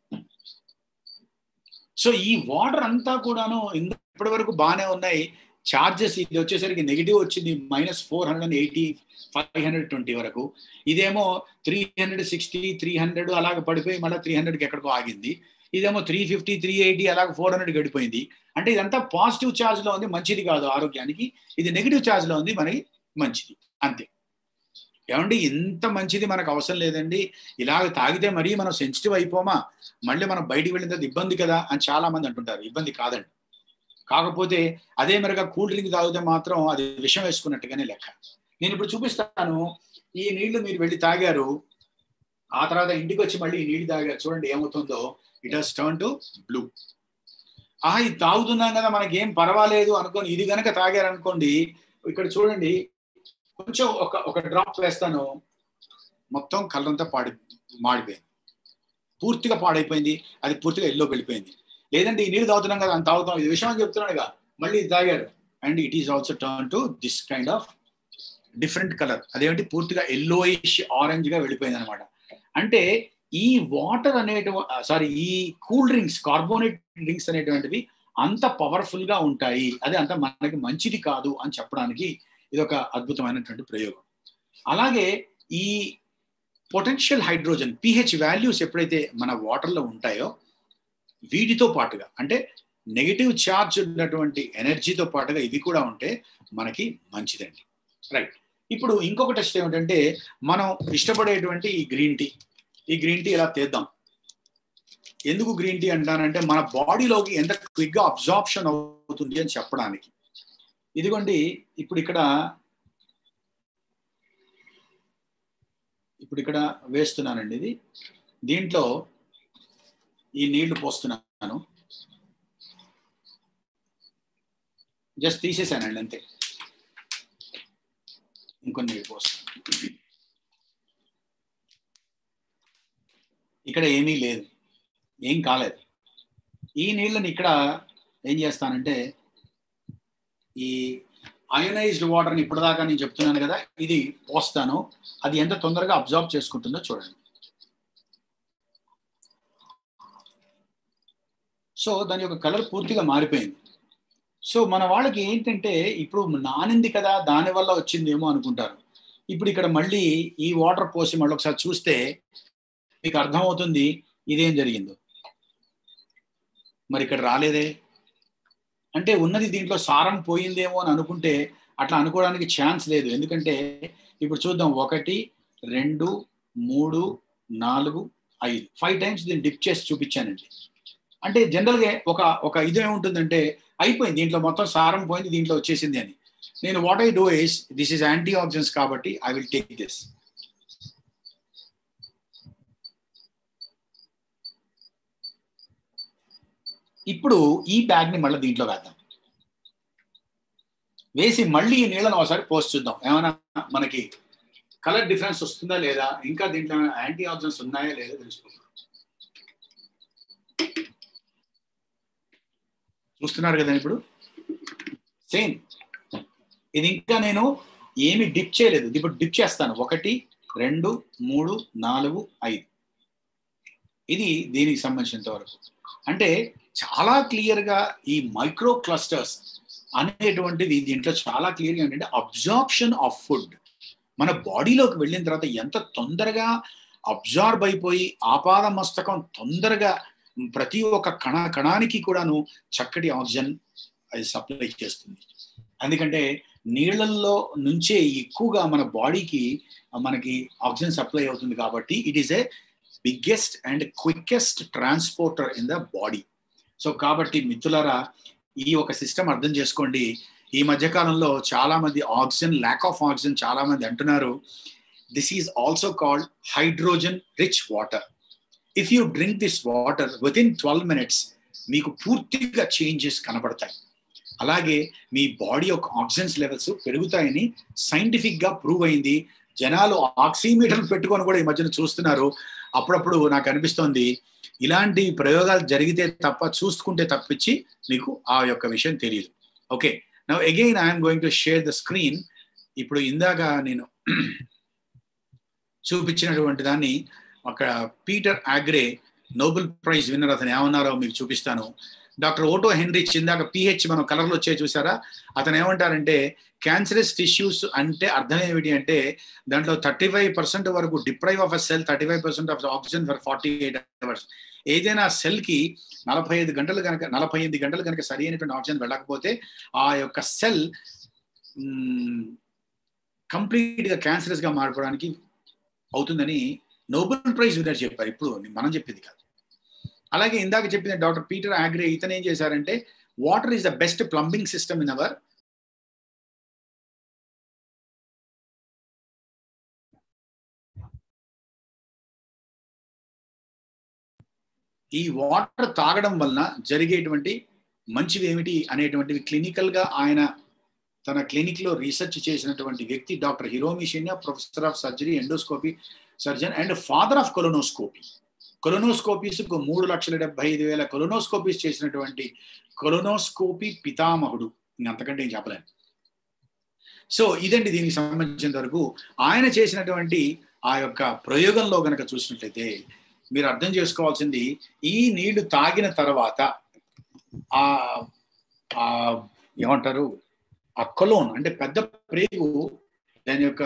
సో ఈ వాటర్ అంతా కూడాను ఇప్పటి వరకు బాగానే ఉన్నాయి చార్జెస్ ఇది వచ్చేసరికి నెగిటివ్ వచ్చింది minus four hundred and eighty five hundred twenty వరకు ఇదేమో three hundred sixty three hundred అలాగ పడిపోయి మళ్ళీ త్రీ హండ్రెడ్కి ఎక్కడికో ఆగింది ఇదేమో త్రీ ఫిఫ్టీ త్రీ ఎయిటీ అలాగ ఫోర్ హండ్రెడ్ గడిపోయింది అంటే ఇదంతా పాజిటివ్ ఛార్జ్ లో ఉంది మంచిది కాదు ఆరోగ్యానికి ఇది నెగిటివ్ ఛార్జ్ లో ఉంది మనకి మంచిది అంతే ఏమండి ఇంత మంచిది మనకు అవసరం లేదండి ఇలాగ తాగితే మరీ మనం సెన్సిటివ్ అయిపోమా మళ్ళీ మనం బయటికి వెళ్ళిన తర్వాత ఇబ్బంది కదా అని చాలా మంది అంటుంటారు ఇబ్బంది కాదండి కాకపోతే అదే మరిగా కూల్ డ్రింక్ తాగితే మాత్రం అది విషం వేసుకున్నట్టుగానే లెక్క నేను ఇప్పుడు చూపిస్తాను ఈ నీళ్లు మీరు వెళ్ళి తాగారు ఆ తర్వాత ఇంటికి వచ్చి మళ్ళీ ఈ నీళ్ళు తాగారు చూడండి ఏమవుతుందో it has turn to blue ఆ ఇది తాగుతున్నాం కదా మనకి ఏం పర్వాలేదు అనుకోని ఇది గనక తాగారనుకోండి ఇక్కడ చూడండి కొంచెం ఒక ఒక డ్రాప్ వేస్తాను మొత్తం కలర్ అంతా పాడి మాడిపోయింది పూర్తిగా పాడైపోయింది అది పూర్తిగా ఎల్లో వెళ్ళిపోయింది లేదంటే ఈ నీళ్ళు తాగుతున్నాం కదా అని తాగుతాం ఇది విషయం అని చెప్తున్నాడుగా మళ్ళీ ఇది తాగారు and it is also turn to this kind of different colour అదేంటి పూర్తిగా ఎల్లోయిష్ ఆరెంజ్ గా వెళ్ళిపోయింది అనమాట అంటే ఈ వాటర్ అనేటువంటి సారీ ఈ కూల్ డ్రింక్స్ కార్బోనేట్ డ్రింక్స్ అనేటువంటివి అంత పవర్ఫుల్ గా ఉంటాయి అది అంత మనకి మంచిది కాదు అని చెప్పడానికి ఇది ఒక అద్భుతమైనటువంటి ప్రయోగం అలాగే ఈ పొటెన్షియల్ హైడ్రోజన్ పిహెచ్ వాల్యూస్ ఎప్పుడైతే మన వాటర్లో ఉంటాయో వీటితో పాటుగా అంటే నెగిటివ్ ఛార్జ్ ఉన్నటువంటి ఎనర్జీతో పాటుగా ఇవి కూడా ఉంటే మనకి మంచిదండి రైట్ ఇప్పుడు ఇంకొక టెస్ట్ ఏమిటంటే మనం ఇష్టపడేటువంటి ఈ గ్రీన్ టీ ఈ గ్రీన్ టీ ఇలా తీద్దాం ఎందుకు గ్రీన్ టీ అంటానంటే మన బాడీలోకి ఎంత క్విక్గా అబ్జార్ప్షన్ అవుతుంది అని చెప్పడానికి ఇదిగోండి ఇప్పుడు ఇక్కడ ఇప్పుడు ఇక్కడ వేస్తున్నానండి ఇది దీంట్లో ఈ నీళ్లు పోస్తున్నాను జస్ట్ తీసేసానండి అంతే ఇంకొన్ని నీళ్ళు పోస్తాను ఇక్కడ ఏమీ లేదు ఏం కాలేదు ఈ నీళ్ళని ఇక్కడ ఏం చేస్తానంటే ఈ అయోనైజ్డ్ వాటర్ని ఇప్పటిదాకా నేను చెప్తున్నాను కదా ఇది పోస్తాను అది ఎంత తొందరగా అబ్జర్వ్ చేసుకుంటుందో చూడండి సో దాని యొక్క కలర్ పూర్తిగా మారిపోయింది సో మన వాళ్ళకి ఏంటంటే ఇప్పుడు నానింది కదా దాని వల్ల వచ్చిందేమో అనుకుంటారు ఇప్పుడు ఇక్కడ మళ్ళీ ఈ వాటర్ పోసి మళ్ళీ ఒకసారి చూస్తే మీకు అర్థమవుతుంది ఇదేం జరిగిందో మరి ఇక్కడ రాలేదే అంటే ఉన్నది దీంట్లో సారం పోయిందేమో అని అనుకుంటే అట్లా అనుకోవడానికి ఛాన్స్ లేదు ఎందుకంటే ఇప్పుడు చూద్దాం ఒకటి రెండు మూడు నాలుగు ఐదు ఫైవ్ టైమ్స్ దీన్ని డిప్ చేసి చూపించానండి అంటే జనరల్గా ఒక ఒక ఇది ఏముంటుందంటే అయిపోయింది దీంట్లో మొత్తం సారం పోయింది దీంట్లో వచ్చేసింది అని నేను what I do is this is anti oxygens కాబట్టి ఐ విల్ టేక్ దిస్ ఇప్పుడు ఈ బ్యాగ్ ని మళ్ళీ దీంట్లో వేద్దాం వేసి మళ్ళీ ఈ నీళ్ళను ఒకసారి పోస్ట్ చూద్దాం ఏమైనా మనకి కలర్ డిఫరెన్స్ వస్తుందా లేదా ఇంకా దీంట్లో ఏమైనా యాంటీ ఆక్సిడెంట్స్ ఉన్నాయా లేదా తెలుసుకుందాం చూస్తున్నారు కదా ఇప్పుడు సేమ్ ఇది ఇంకా నేను ఏమి డిప్ చేయలేదు ఇప్పుడు డిప్ చేస్తాను ఒకటి రెండు మూడు నాలుగు ఐదు ఇది దీనికి సంబంధించినంత వరకు అంటే చాలా క్లియర్గా ఈ మైక్రో క్లస్టర్స్ అనేటువంటివి దీంట్లో చాలా క్లియర్గా ఏంటంటే అబ్జార్ప్షన్ ఆఫ్ ఫుడ్ మన బాడీలోకి వెళ్ళిన తర్వాత ఎంత తొందరగా అబ్జార్బ్ అయిపోయి ఆపాద మస్తకం తొందరగా ప్రతి ఒక్క కణ కణానికి కూడాను చక్కటి ఆక్సిజన్ అది సప్లై చేస్తుంది ఎందుకంటే నీళ్ళల్లో నుంచే ఎక్కువగా మన బాడీకి మనకి ఆక్సిజన్ సప్లై అవుతుంది కాబట్టి it is a biggest and quickest transporter in the body so కాబట్టి మిత్రులారా ఈ ఒక సిస్టమ్ అర్థం చేసుకోండి ఈ మధ్య కాలంలో చాలా మంది ఆక్సిజన్ ల్యాక్ ఆఫ్ ఆక్సిజన్ చాలా మంది అంటున్నారు this is also called hydrogen rich water if you drink this water within twelve minutes మీకు పూర్తిగా చేంజెస్ కనబడతాయి అలాగే మీ బాడీ యొక్క ఆక్సిజన్స్ లెవెల్స్ పెరుగుతాయని సైంటిఫిక్ గా ప్రూవ్ అయింది జనాలు ఆక్సిమీటర్లు పెట్టుకొని కూడా ఈ మధ్యన చూస్తున్నారు అప్పుడప్పుడు నాకు అనిపిస్తోంది ఇలాంటి ప్రయోగాలు జరిగితే తప్ప చూసుకుంటే తప్పించి మీకు ఆ యొక్క విషయం తెలియదు ఓకే నా again I'm going to share the screen ఇప్పుడు ఇందాక నేను చూపించినటువంటి దాన్ని అక్కడ Peter Agre Nobel Prize winner అతను ఏమన్నారో మీకు చూపిస్తాను డాక్టర్ ఓటో హెన్రిచ్ ఇందాక పిహెచ్ మనం కలర్లో వచ్చే చూసారా అతను ఏమంటారంటే క్యాన్సరస్ టిష్యూస్ అంటే అర్థం ఏమిటి అంటే దాంట్లో థర్టీ ఫైవ్ పర్సెంట్ వరకు deprive of a cell thirty five percent of oxygen for forty eight hours ఏదైనా సెల్ కి నలభై ఐదు గంటలు కనుక నలభై ఎనిమిది గంటలు కనుక సరి అయినటువంటి ఆక్సిజన్ వెళ్ళకపోతే ఆ యొక్క సెల్ కంప్లీట్ గా క్యాన్సరస్ గా మారిపోవడానికి అవుతుందని నోబెల్ ప్రైజ్ విన్నర్ చెప్పారు ఇప్పుడు మనం చెప్పింది కాదు అలాగే ఇందాక చెప్పిన డాక్టర్ పీటర్ ఆగ్రే ఇతను ఏం చేశారంటే water is the best plumbing system in our ఈ వాటర్ తాగడం వలన జరిగేటువంటి మంచివి ఏమిటి అనేటువంటివి క్లినికల్ గా ఆయన తన క్లినిక్ లో రీసెర్చ్ చేసినటువంటి వ్యక్తి doctor Hiromi Shinya professor of surgery endoscopy surgeon and father of colonoscopy colonoscopies మూడు లక్షల డెబ్బై ఐదు వేల కొలోనోస్కోపీస్ చేసినటువంటి కొలోనోస్కోపీ పితామహుడు అంతకంటే ఏం చెప్పలేను సో ఇదండి దీనికి సంబంధించిన వరకు ఆయన చేసినటువంటి ఆ యొక్క ప్రయోగంలో గనక చూసినట్లయితే మీరు అర్థం చేసుకోవాల్సింది ఈ నీళ్లు తాగిన తర్వాత ఆ ఆ ఏమంటారు ఆ కొలోన్ అంటే పెద్ద ప్రేగు దాని యొక్క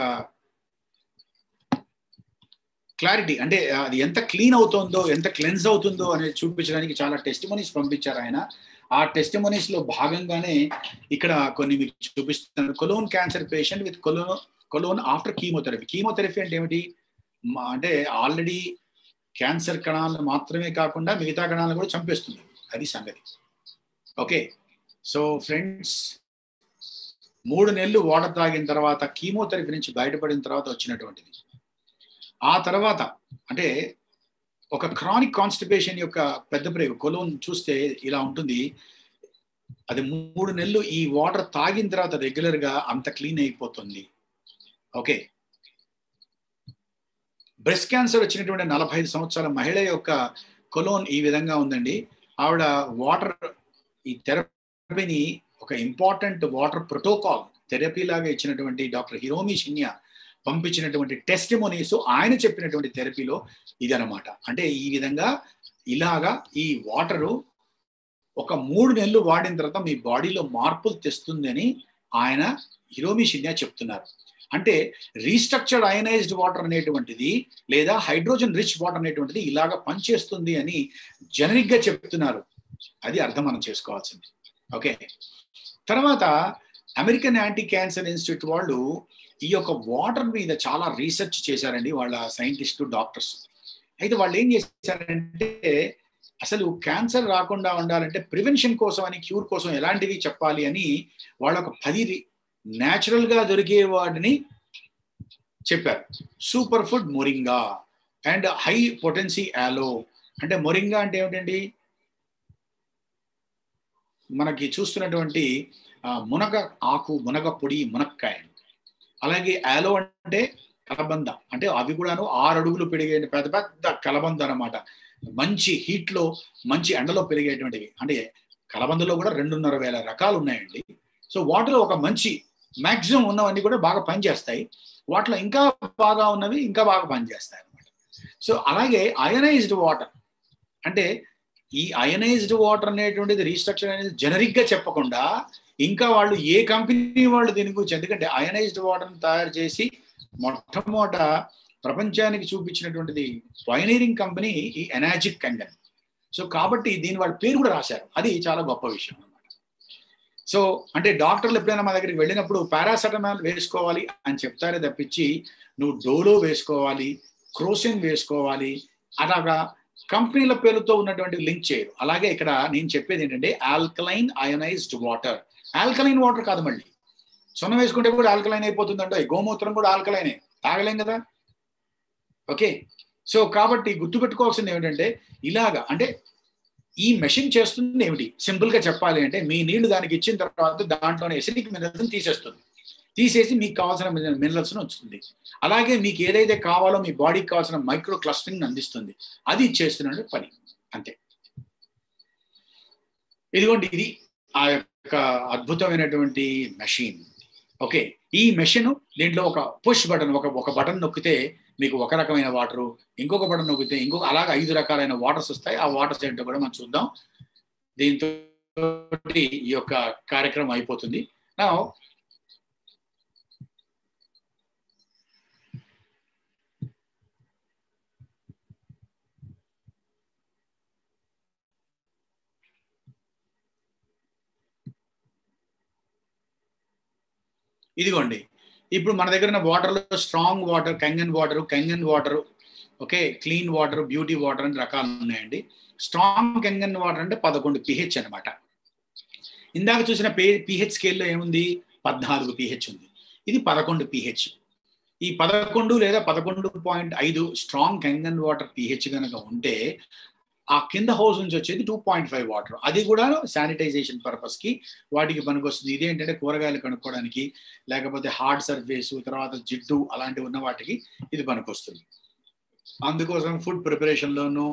క్లారిటీ అంటే అది ఎంత క్లీన్ అవుతుందో ఎంత క్లెన్స్ అవుతుందో అనేది చూపించడానికి చాలా టెస్టిమోనీస్ పంపించారు ఆయన ఆ టెస్టిమోనీస్ లో భాగంగానే ఇక్కడ కొన్ని మీకు చూపిస్తున్నాను colon cancer patient with colon colon after chemotherapy chemotherapy అంటే ఏమిటి అంటే ఆల్రెడీ క్యాన్సర్ కణాలను మాత్రమే కాకుండా మిగతా కణాలను కూడా చంపేస్తుంది అది సంగతి ఓకే సో ఫ్రెండ్స్ మూడు నెలలు వాటర్ తాగిన తర్వాత కీమోథెరపీ నుంచి బయటపడిన తర్వాత వచ్చినటువంటిది ఆ తర్వాత అంటే ఒక క్రానిక్ కాన్స్టిపేషన్ యొక్క పెద్ద ప్రేగు కొలోన్ చూస్తే ఇలా ఉంటుంది అది మూడు నెలలు ఈ వాటర్ తాగిన తర్వాత రెగ్యులర్ గా అంత క్లీన్ అయిపోతుంది ఓకే బ్రెస్ట్ క్యాన్సర్ వచ్చినటువంటి నలభై ఐదు సంవత్సరాల మహిళ యొక్క కొలోన్ ఈ విధంగా ఉందండి ఆవిడ వాటర్ ఈ థెరపీని ఒక ఇంపార్టెంట్ వాటర్ ప్రోటోకాల్ థెరపీ లాగా ఇచ్చినటువంటి డాక్టర్ హిరోమి షిన్యా పంపించినటువంటి టెస్టిమోనీస్ ఆయన చెప్పినటువంటి థెరపీలో ఇదనమాట అంటే ఈ విధంగా ఇలాగా ఈ వాటరు ఒక మూడు నెలలు వాడిన తర్వాత మీ బాడీలో మార్పులు తెస్తుందని ఆయన హిరోమి షిన్యా చెప్తున్నారు అంటే రీస్ట్రక్చర్డ్ అయనైజ్డ్ వాటర్ అనేటువంటిది లేదా హైడ్రోజన్ రిచ్ వాటర్ అనేటువంటిది ఇలాగ పనిచేస్తుంది అని జనరిక్ గా చెప్తున్నారు అది అర్థం మనం చేసుకోవాల్సింది ఓకే తర్వాత అమెరికన్ యాంటీ క్యాన్సర్ ఇన్స్టిట్యూట్ వాళ్ళు ఈ యొక్క వాటర్ మీద చాలా రీసెర్చ్ చేశారండి వాళ్ళ సైంటిస్టు డాక్టర్స్ అయితే వాళ్ళు ఏం చేశారంటే అసలు క్యాన్సర్ రాకుండా ఉండాలంటే ప్రివెన్షన్ కోసం అని క్యూర్ కోసం ఎలాంటివి చెప్పాలి అని వాళ్ళ ఒక పది న్యాచురల్ గా దొరికే వాటిని చెప్పారు super food moringa and high potency aloe అంటే మొరింగా అంటే ఏమిటండి మనకి చూస్తున్నటువంటి మునగ ఆకు మునగ పొడి మునక్కాయ అలాగే యాలో అంటే కలబంద అంటే అవి కూడాను ఆరు అడుగులు పెరిగే పెద్ద పెద్ద కలబంద అనమాట మంచి హీట్ లో మంచి ఎండలో పెరిగేటువంటివి అంటే కలబందలో కూడా రెండున్నర వేల రకాలు ఉన్నాయండి సో వాటిలో ఒక మంచి మాక్సిమం ఉన్నవన్నీ కూడా బాగా పనిచేస్తాయి వాటిలో ఇంకా బాగా ఉన్నవి ఇంకా బాగా పనిచేస్తాయి అనమాట సో అలాగే అయనైజ్డ్ వాటర్ అంటే ఈ అయనైజ్డ్ వాటర్ అనేటువంటిది రీస్ట్రక్చర్ అనేది జనరిక్ గా చెప్పకుండా ఇంకా వాళ్ళు ఏ కంపెనీ వాళ్ళు దీని గురించి ఎందుకంటే అయనైజ్డ్ వాటర్ని తయారు చేసి మొట్టమొదట ప్రపంచానికి చూపించినటువంటిది పైనీరింగ్ కంపెనీ ఈ ఎనాజిక్ కంగన్ సో కాబట్టి దీని వాళ్ళ పేరు కూడా రాశారు అది చాలా గొప్ప విషయం అనమాట సో అంటే డాక్టర్లు ఎప్పుడైనా మా దగ్గరికి వెళ్ళినప్పుడు పారాసెటమాల్ వేసుకోవాలి అని చెప్తారే తప్పించి నువ్వు డోలో వేసుకోవాలి క్రోసిన్ వేసుకోవాలి అలాగా కంపెనీల పేరుతో ఉన్నటువంటి లింక్ చేయరు అలాగే ఇక్కడ నేను చెప్పేది ఏంటంటే alkaline ionized water alkaline water కాదు మళ్ళీ సున్నం వేసుకుంటే కూడా ఆల్కలైన్ అయిపోతుందంట గోమూత్రం కూడా ఆల్కలైనే తాగలేం కదా ఓకే సో కాబట్టి గుర్తుపెట్టుకోవాల్సింది ఏమిటంటే ఇలాగా అంటే ఈ మెషిన్ చేస్తుంది ఏమిటి సింపుల్ గా చెప్పాలి అంటే మీ నీళ్లు దానికి ఇచ్చిన తర్వాత దాంట్లోనే ఎసిడిక్ మినరల్స్ తీసేస్తుంది తీసేసి మీకు కావాల్సిన మినరల్స్ ఉంచుతుంది అలాగే మీకు ఏదైతే కావాలో మీ బాడీకి కావాల్సిన మైక్రో క్లస్టరింగ్ అందిస్తుంది అది ఇచ్చేస్తున్న పని అంతే ఇదిగోండి ఇది ఆ యొక్క అద్భుతమైనటువంటి మెషిన్ ఓకే ఈ మెషిన్ దీంట్లో ఒక పుష్ బటన్ ఒక ఒక బటన్ నొక్కితే మీకు ఒక రకమైన వాటర్ ఇంకొక బటన్ నొక్కితే ఇంకొక అలాగ ఐదు రకాలైన వాటర్స్ వస్తాయి ఆ వాటర్స్ ఏంటో కూడా మనం చూద్దాం దీంతో ఈ యొక్క కార్యక్రమం అయిపోతుంది నా ఇదిగోండి ఇప్పుడు మన దగ్గర ఉన్న వాటర్లో strong water Kangen water Kangen water okay clean water beauty water అని రకాలు ఉన్నాయండి స్ట్రాంగ్ కంగన్ వాటర్ అంటే పదకొండు పిహెచ్ అనమాట ఇందాక చూసిన పే పిహెచ్ స్కేల్లో ఏముంది పద్నాలుగు పిహెచ్ ఉంది ఇది పదకొండు పిహెచ్ ఈ పదకొండు లేదా పదకొండు పాయింట్ ఐదు స్ట్రాంగ్ కంగన్ వాటర్ పిహెచ్ కనుక ఉంటే ఆ కింద హౌస్ నుంచి వచ్చేది టూ పాయింట్ ఫైవ్ వాటర్ అది కూడా శానిటైజేషన్ పర్పస్ కి వాటికి పనికొస్తుంది ఇదేంటంటే కూరగాయలు కనుక్కోవడానికి లేకపోతే హార్డ్ సర్ఫేస్ తర్వాత జిడ్డు అలాంటివి ఉన్న వాటికి ఇది పనికొస్తుంది అందుకోసం ఫుడ్ ప్రిపరేషన్లోను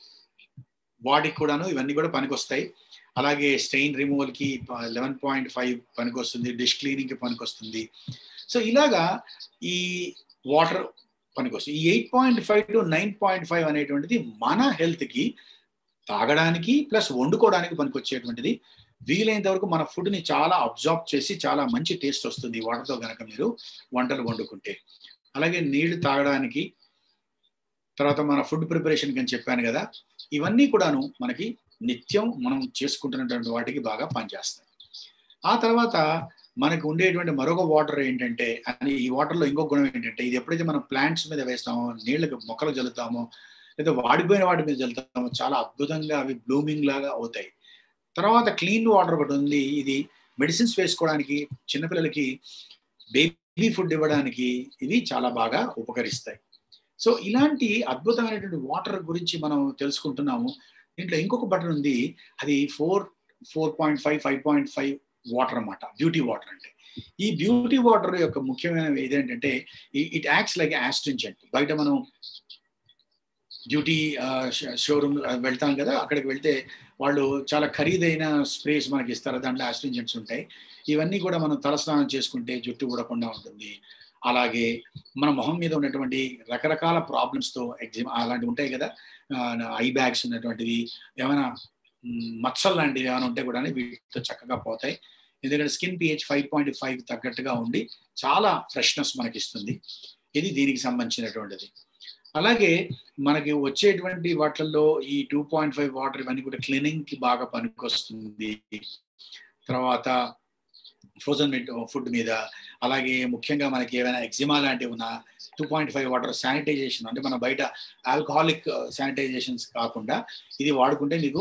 వాటికి కూడాను ఇవన్నీ కూడా పనికొస్తాయి అలాగే స్టెయిన్ రిమూవల్ కి లెవెన్ పాయింట్ ఫైవ్ పనికొస్తుంది డిష్ క్లీనింగ్ కి పనికొస్తుంది సో ఇలాగా ఈ వాటర్ పనికొస్తుంది ఈ eight point five to nine point five అనేటువంటిది మన హెల్త్ కి తాగడానికి ప్లస్ వండుకోవడానికి పనికొచ్చేటువంటిది వీలైనంత వరకు మన ఫుడ్ ని చాలా అబ్జార్బ్ చేసి చాలా మంచి టేస్ట్ వస్తుంది వాటర్తో కనుక మీరు వంటలు వండుకుంటే అలాగే నీళ్లు తాగడానికి తర్వాత మన ఫుడ్ ప్రిపరేషన్ అని చెప్పాను కదా ఇవన్నీ కూడాను మనకి నిత్యం మనం చేసుకుంటున్నటువంటి వాటికి బాగా పనిచేస్తాయి ఆ తర్వాత మనకు ఉండేటువంటి మరొక వాటర్ ఏంటంటే అని ఈ వాటర్లో ఇంకో గుణం ఏంటంటే ఇది ఎప్పుడైతే మనం ప్లాంట్స్ మీద వేస్తామో నీళ్ళకి మొక్కలు జల్లుతామో లేదా వాడిపోయిన వాటి మీద జల్లుతామో చాలా అద్భుతంగా అవి బ్లూమింగ్ లాగా అవుతాయి తర్వాత క్లీన్ వాటర్ ఒకటి ఉంది ఇది మెడిసిన్స్ వేసుకోవడానికి చిన్నపిల్లలకి బేబీ ఫుడ్ ఇవ్వడానికి ఇవి చాలా బాగా ఉపకరిస్తాయి సో ఇలాంటి అద్భుతమైనటువంటి వాటర్ గురించి మనం తెలుసుకుంటున్నాము దీంట్లో ఇంకొక బటన్ ఉంది అది four four point five five point five water అన్నమాట బ్యూటీ వాటర్ అంటే ఈ బ్యూటీ వాటర్ యొక్క ముఖ్యమైన ఇదేంటంటే ఇట్ యాక్ట్స్ లైక్ యాస్ట్రింజెంట్ బయట మనం బ్యూటీ షోరూమ్ వెళ్తాం కదా అక్కడికి వెళ్తే వాళ్ళు చాలా ఖరీదైన స్ప్రేస్ మనకి ఇస్తారు దాంట్లో ఆస్ట్రింజెంట్స్ ఉంటాయి ఇవన్నీ కూడా మనం తలస్నానం చేసుకుంటే జుట్టు ఊడకుండా ఉంటుంది అలాగే మన మొహం మీద ఉన్నటువంటి రకరకాల ప్రాబ్లమ్స్తో ఎగ్జిమ్ అలాంటివి ఉంటాయి కదా ఐ బ్యాగ్స్ ఉన్నటువంటివి ఏమైనా మచ్చల్ లాంటివి ఏమైనా ఉంటే కూడా వీటితో చక్కగా పోతాయి ఎందుకంటే skin pH five point five తగ్గట్టుగా ఉండి చాలా ఫ్రెష్నెస్ మనకి ఇస్తుంది ఇది దీనికి సంబంధించినటువంటిది అలాగే మనకి వచ్చేటువంటి వాటిల్లో ఈ టూ పాయింట్ ఫైవ్ వాటర్ ఇవన్నీ కూడా క్లీనింగ్ కి బాగా పనికొస్తుంది తర్వాత ఫ్రోజన్ ఫుడ్ మీద అలాగే ముఖ్యంగా మనకి ఏమైనా ఎగ్జిమా లాంటివి ఉన్నా two point five water sanitization అంటే మన బయట ఆల్కహాలిక్ శానిటైజేషన్స్ కాకుండా ఇది వాడుకుంటే మీకు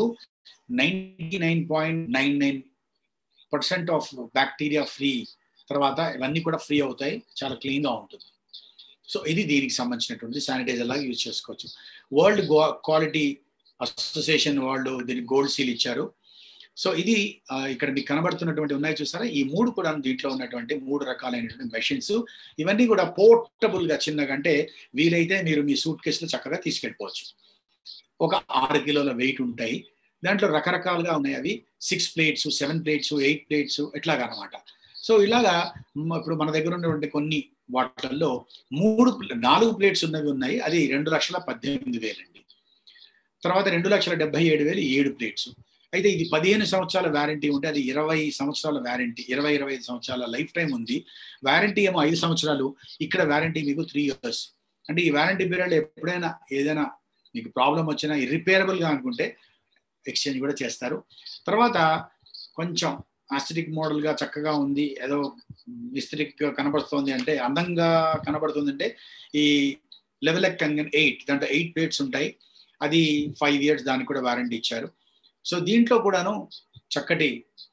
ninety nine point nine nine percent of bacteria free తర్వాత ఇవన్నీ కూడా ఫ్రీ అవుతాయి చాలా క్లీన్గా ఉంటుంది సో ఇది దీనికి సంబంధించినటువంటి శానిటైజర్ లాగా యూజ్ చేసుకోవచ్చు వరల్డ్ క్వాలిటీ అసోసియేషన్ వాళ్ళు దీనికి గోల్డ్ సీల్ ఇచ్చారు సో ఇది ఇక్కడ మీకు కనబడుతున్నటువంటి ఉన్నాయి చూసారా ఈ మూడు కూడా దీంట్లో ఉన్నటువంటి మూడు రకాలైనటువంటి మెషిన్స్ ఇవన్నీ కూడా పోర్టబుల్ గా చిన్నగా అంటే వీలైతే మీరు మీ సూట్ కేసులో చక్కగా తీసుకెళ్ళిపోవచ్చు ఒక ఆరు కిలోల వెయిట్ ఉంటాయి దాంట్లో రకరకాలుగా ఉన్నాయి అవి six plates seven plates eight plates ఇట్లాగా అనమాట సో ఇలాగా ఇప్పుడు మన దగ్గర ఉన్నటువంటి కొన్ని వాటిల్లో మూడు నాలుగు ప్లేట్స్ ఉన్నవి ఉన్నాయి అది రెండు లక్షల పద్దెనిమిది వేలండి తర్వాత రెండు లక్షల డెబ్బై ఏడు వేలు ఏడు ప్లేట్స్ అయితే ఇది పదిహేను సంవత్సరాల వ్యారంటీ ఉంటే అది ఇరవై సంవత్సరాల వ్యారంటీ ఇరవై ఇరవై ఐదు సంవత్సరాల లైఫ్ టైం ఉంది వ్యారంటీ ఏమో ఐదు సంవత్సరాలు ఇక్కడ వ్యారంటీ మీకు త్రీ ఇయర్స్ అంటే ఈ వ్యారంటీ పీరియడ్ ఎప్పుడైనా ఏదైనా మీకు ప్రాబ్లం వచ్చినా ఇర్రిపేరబుల్గా అనుకుంటే ఎక్స్చేంజ్ కూడా చేస్తారు తర్వాత కొంచెం ఆస్టిక్ మోడల్గా చక్కగా ఉంది ఏదో విస్తరిక్ కనబడుతోంది అంటే అందంగా కనబడుతుంది అంటే ఈ లెవెల్ కంగన్ ఎయిట్ దాంట్లో ఎయిట్ ప్లేట్స్ ఉంటాయి అది ఫైవ్ ఇయర్స్ దానికి కూడా వారంటీ ఇచ్చారు సో దీంట్లో కూడాను చక్కటి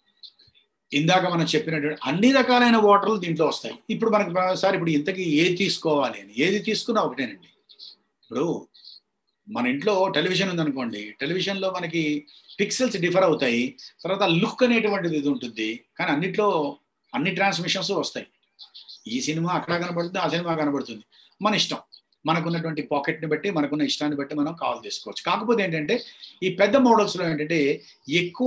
ఇందాక మనం చెప్పినటువంటి అన్ని రకాలైన వాటర్లు దీంట్లో వస్తాయి ఇప్పుడు మనకు సార్ ఇప్పుడు ఇంతకీ ఏది తీసుకోవాలి అని ఏది తీసుకున్నా ఒకటేనండి ఇప్పుడు మన ఇంట్లో టెలివిజన్ ఉందనుకోండి టెలివిజన్లో మనకి పిక్సెల్స్ డిఫర్ అవుతాయి తర్వాత లుక్ అనేటువంటిది ఇది ఉంటుంది కానీ అన్నిట్లో అన్ని ట్రాన్స్మిషన్స్ వస్తాయి ఈ సినిమా అక్కడ కనబడుతుంది ఆ సినిమా కనబడుతుంది మన ఇష్టం మనకున్నటువంటి పాకెట్ని బట్టి మనకున్న ఇష్టాన్ని బట్టి మనం కాల్ చేసుకోవచ్చు కాకపోతే ఏంటంటే ఈ పెద్ద మోడల్స్లో ఏంటంటే ఎక్కువ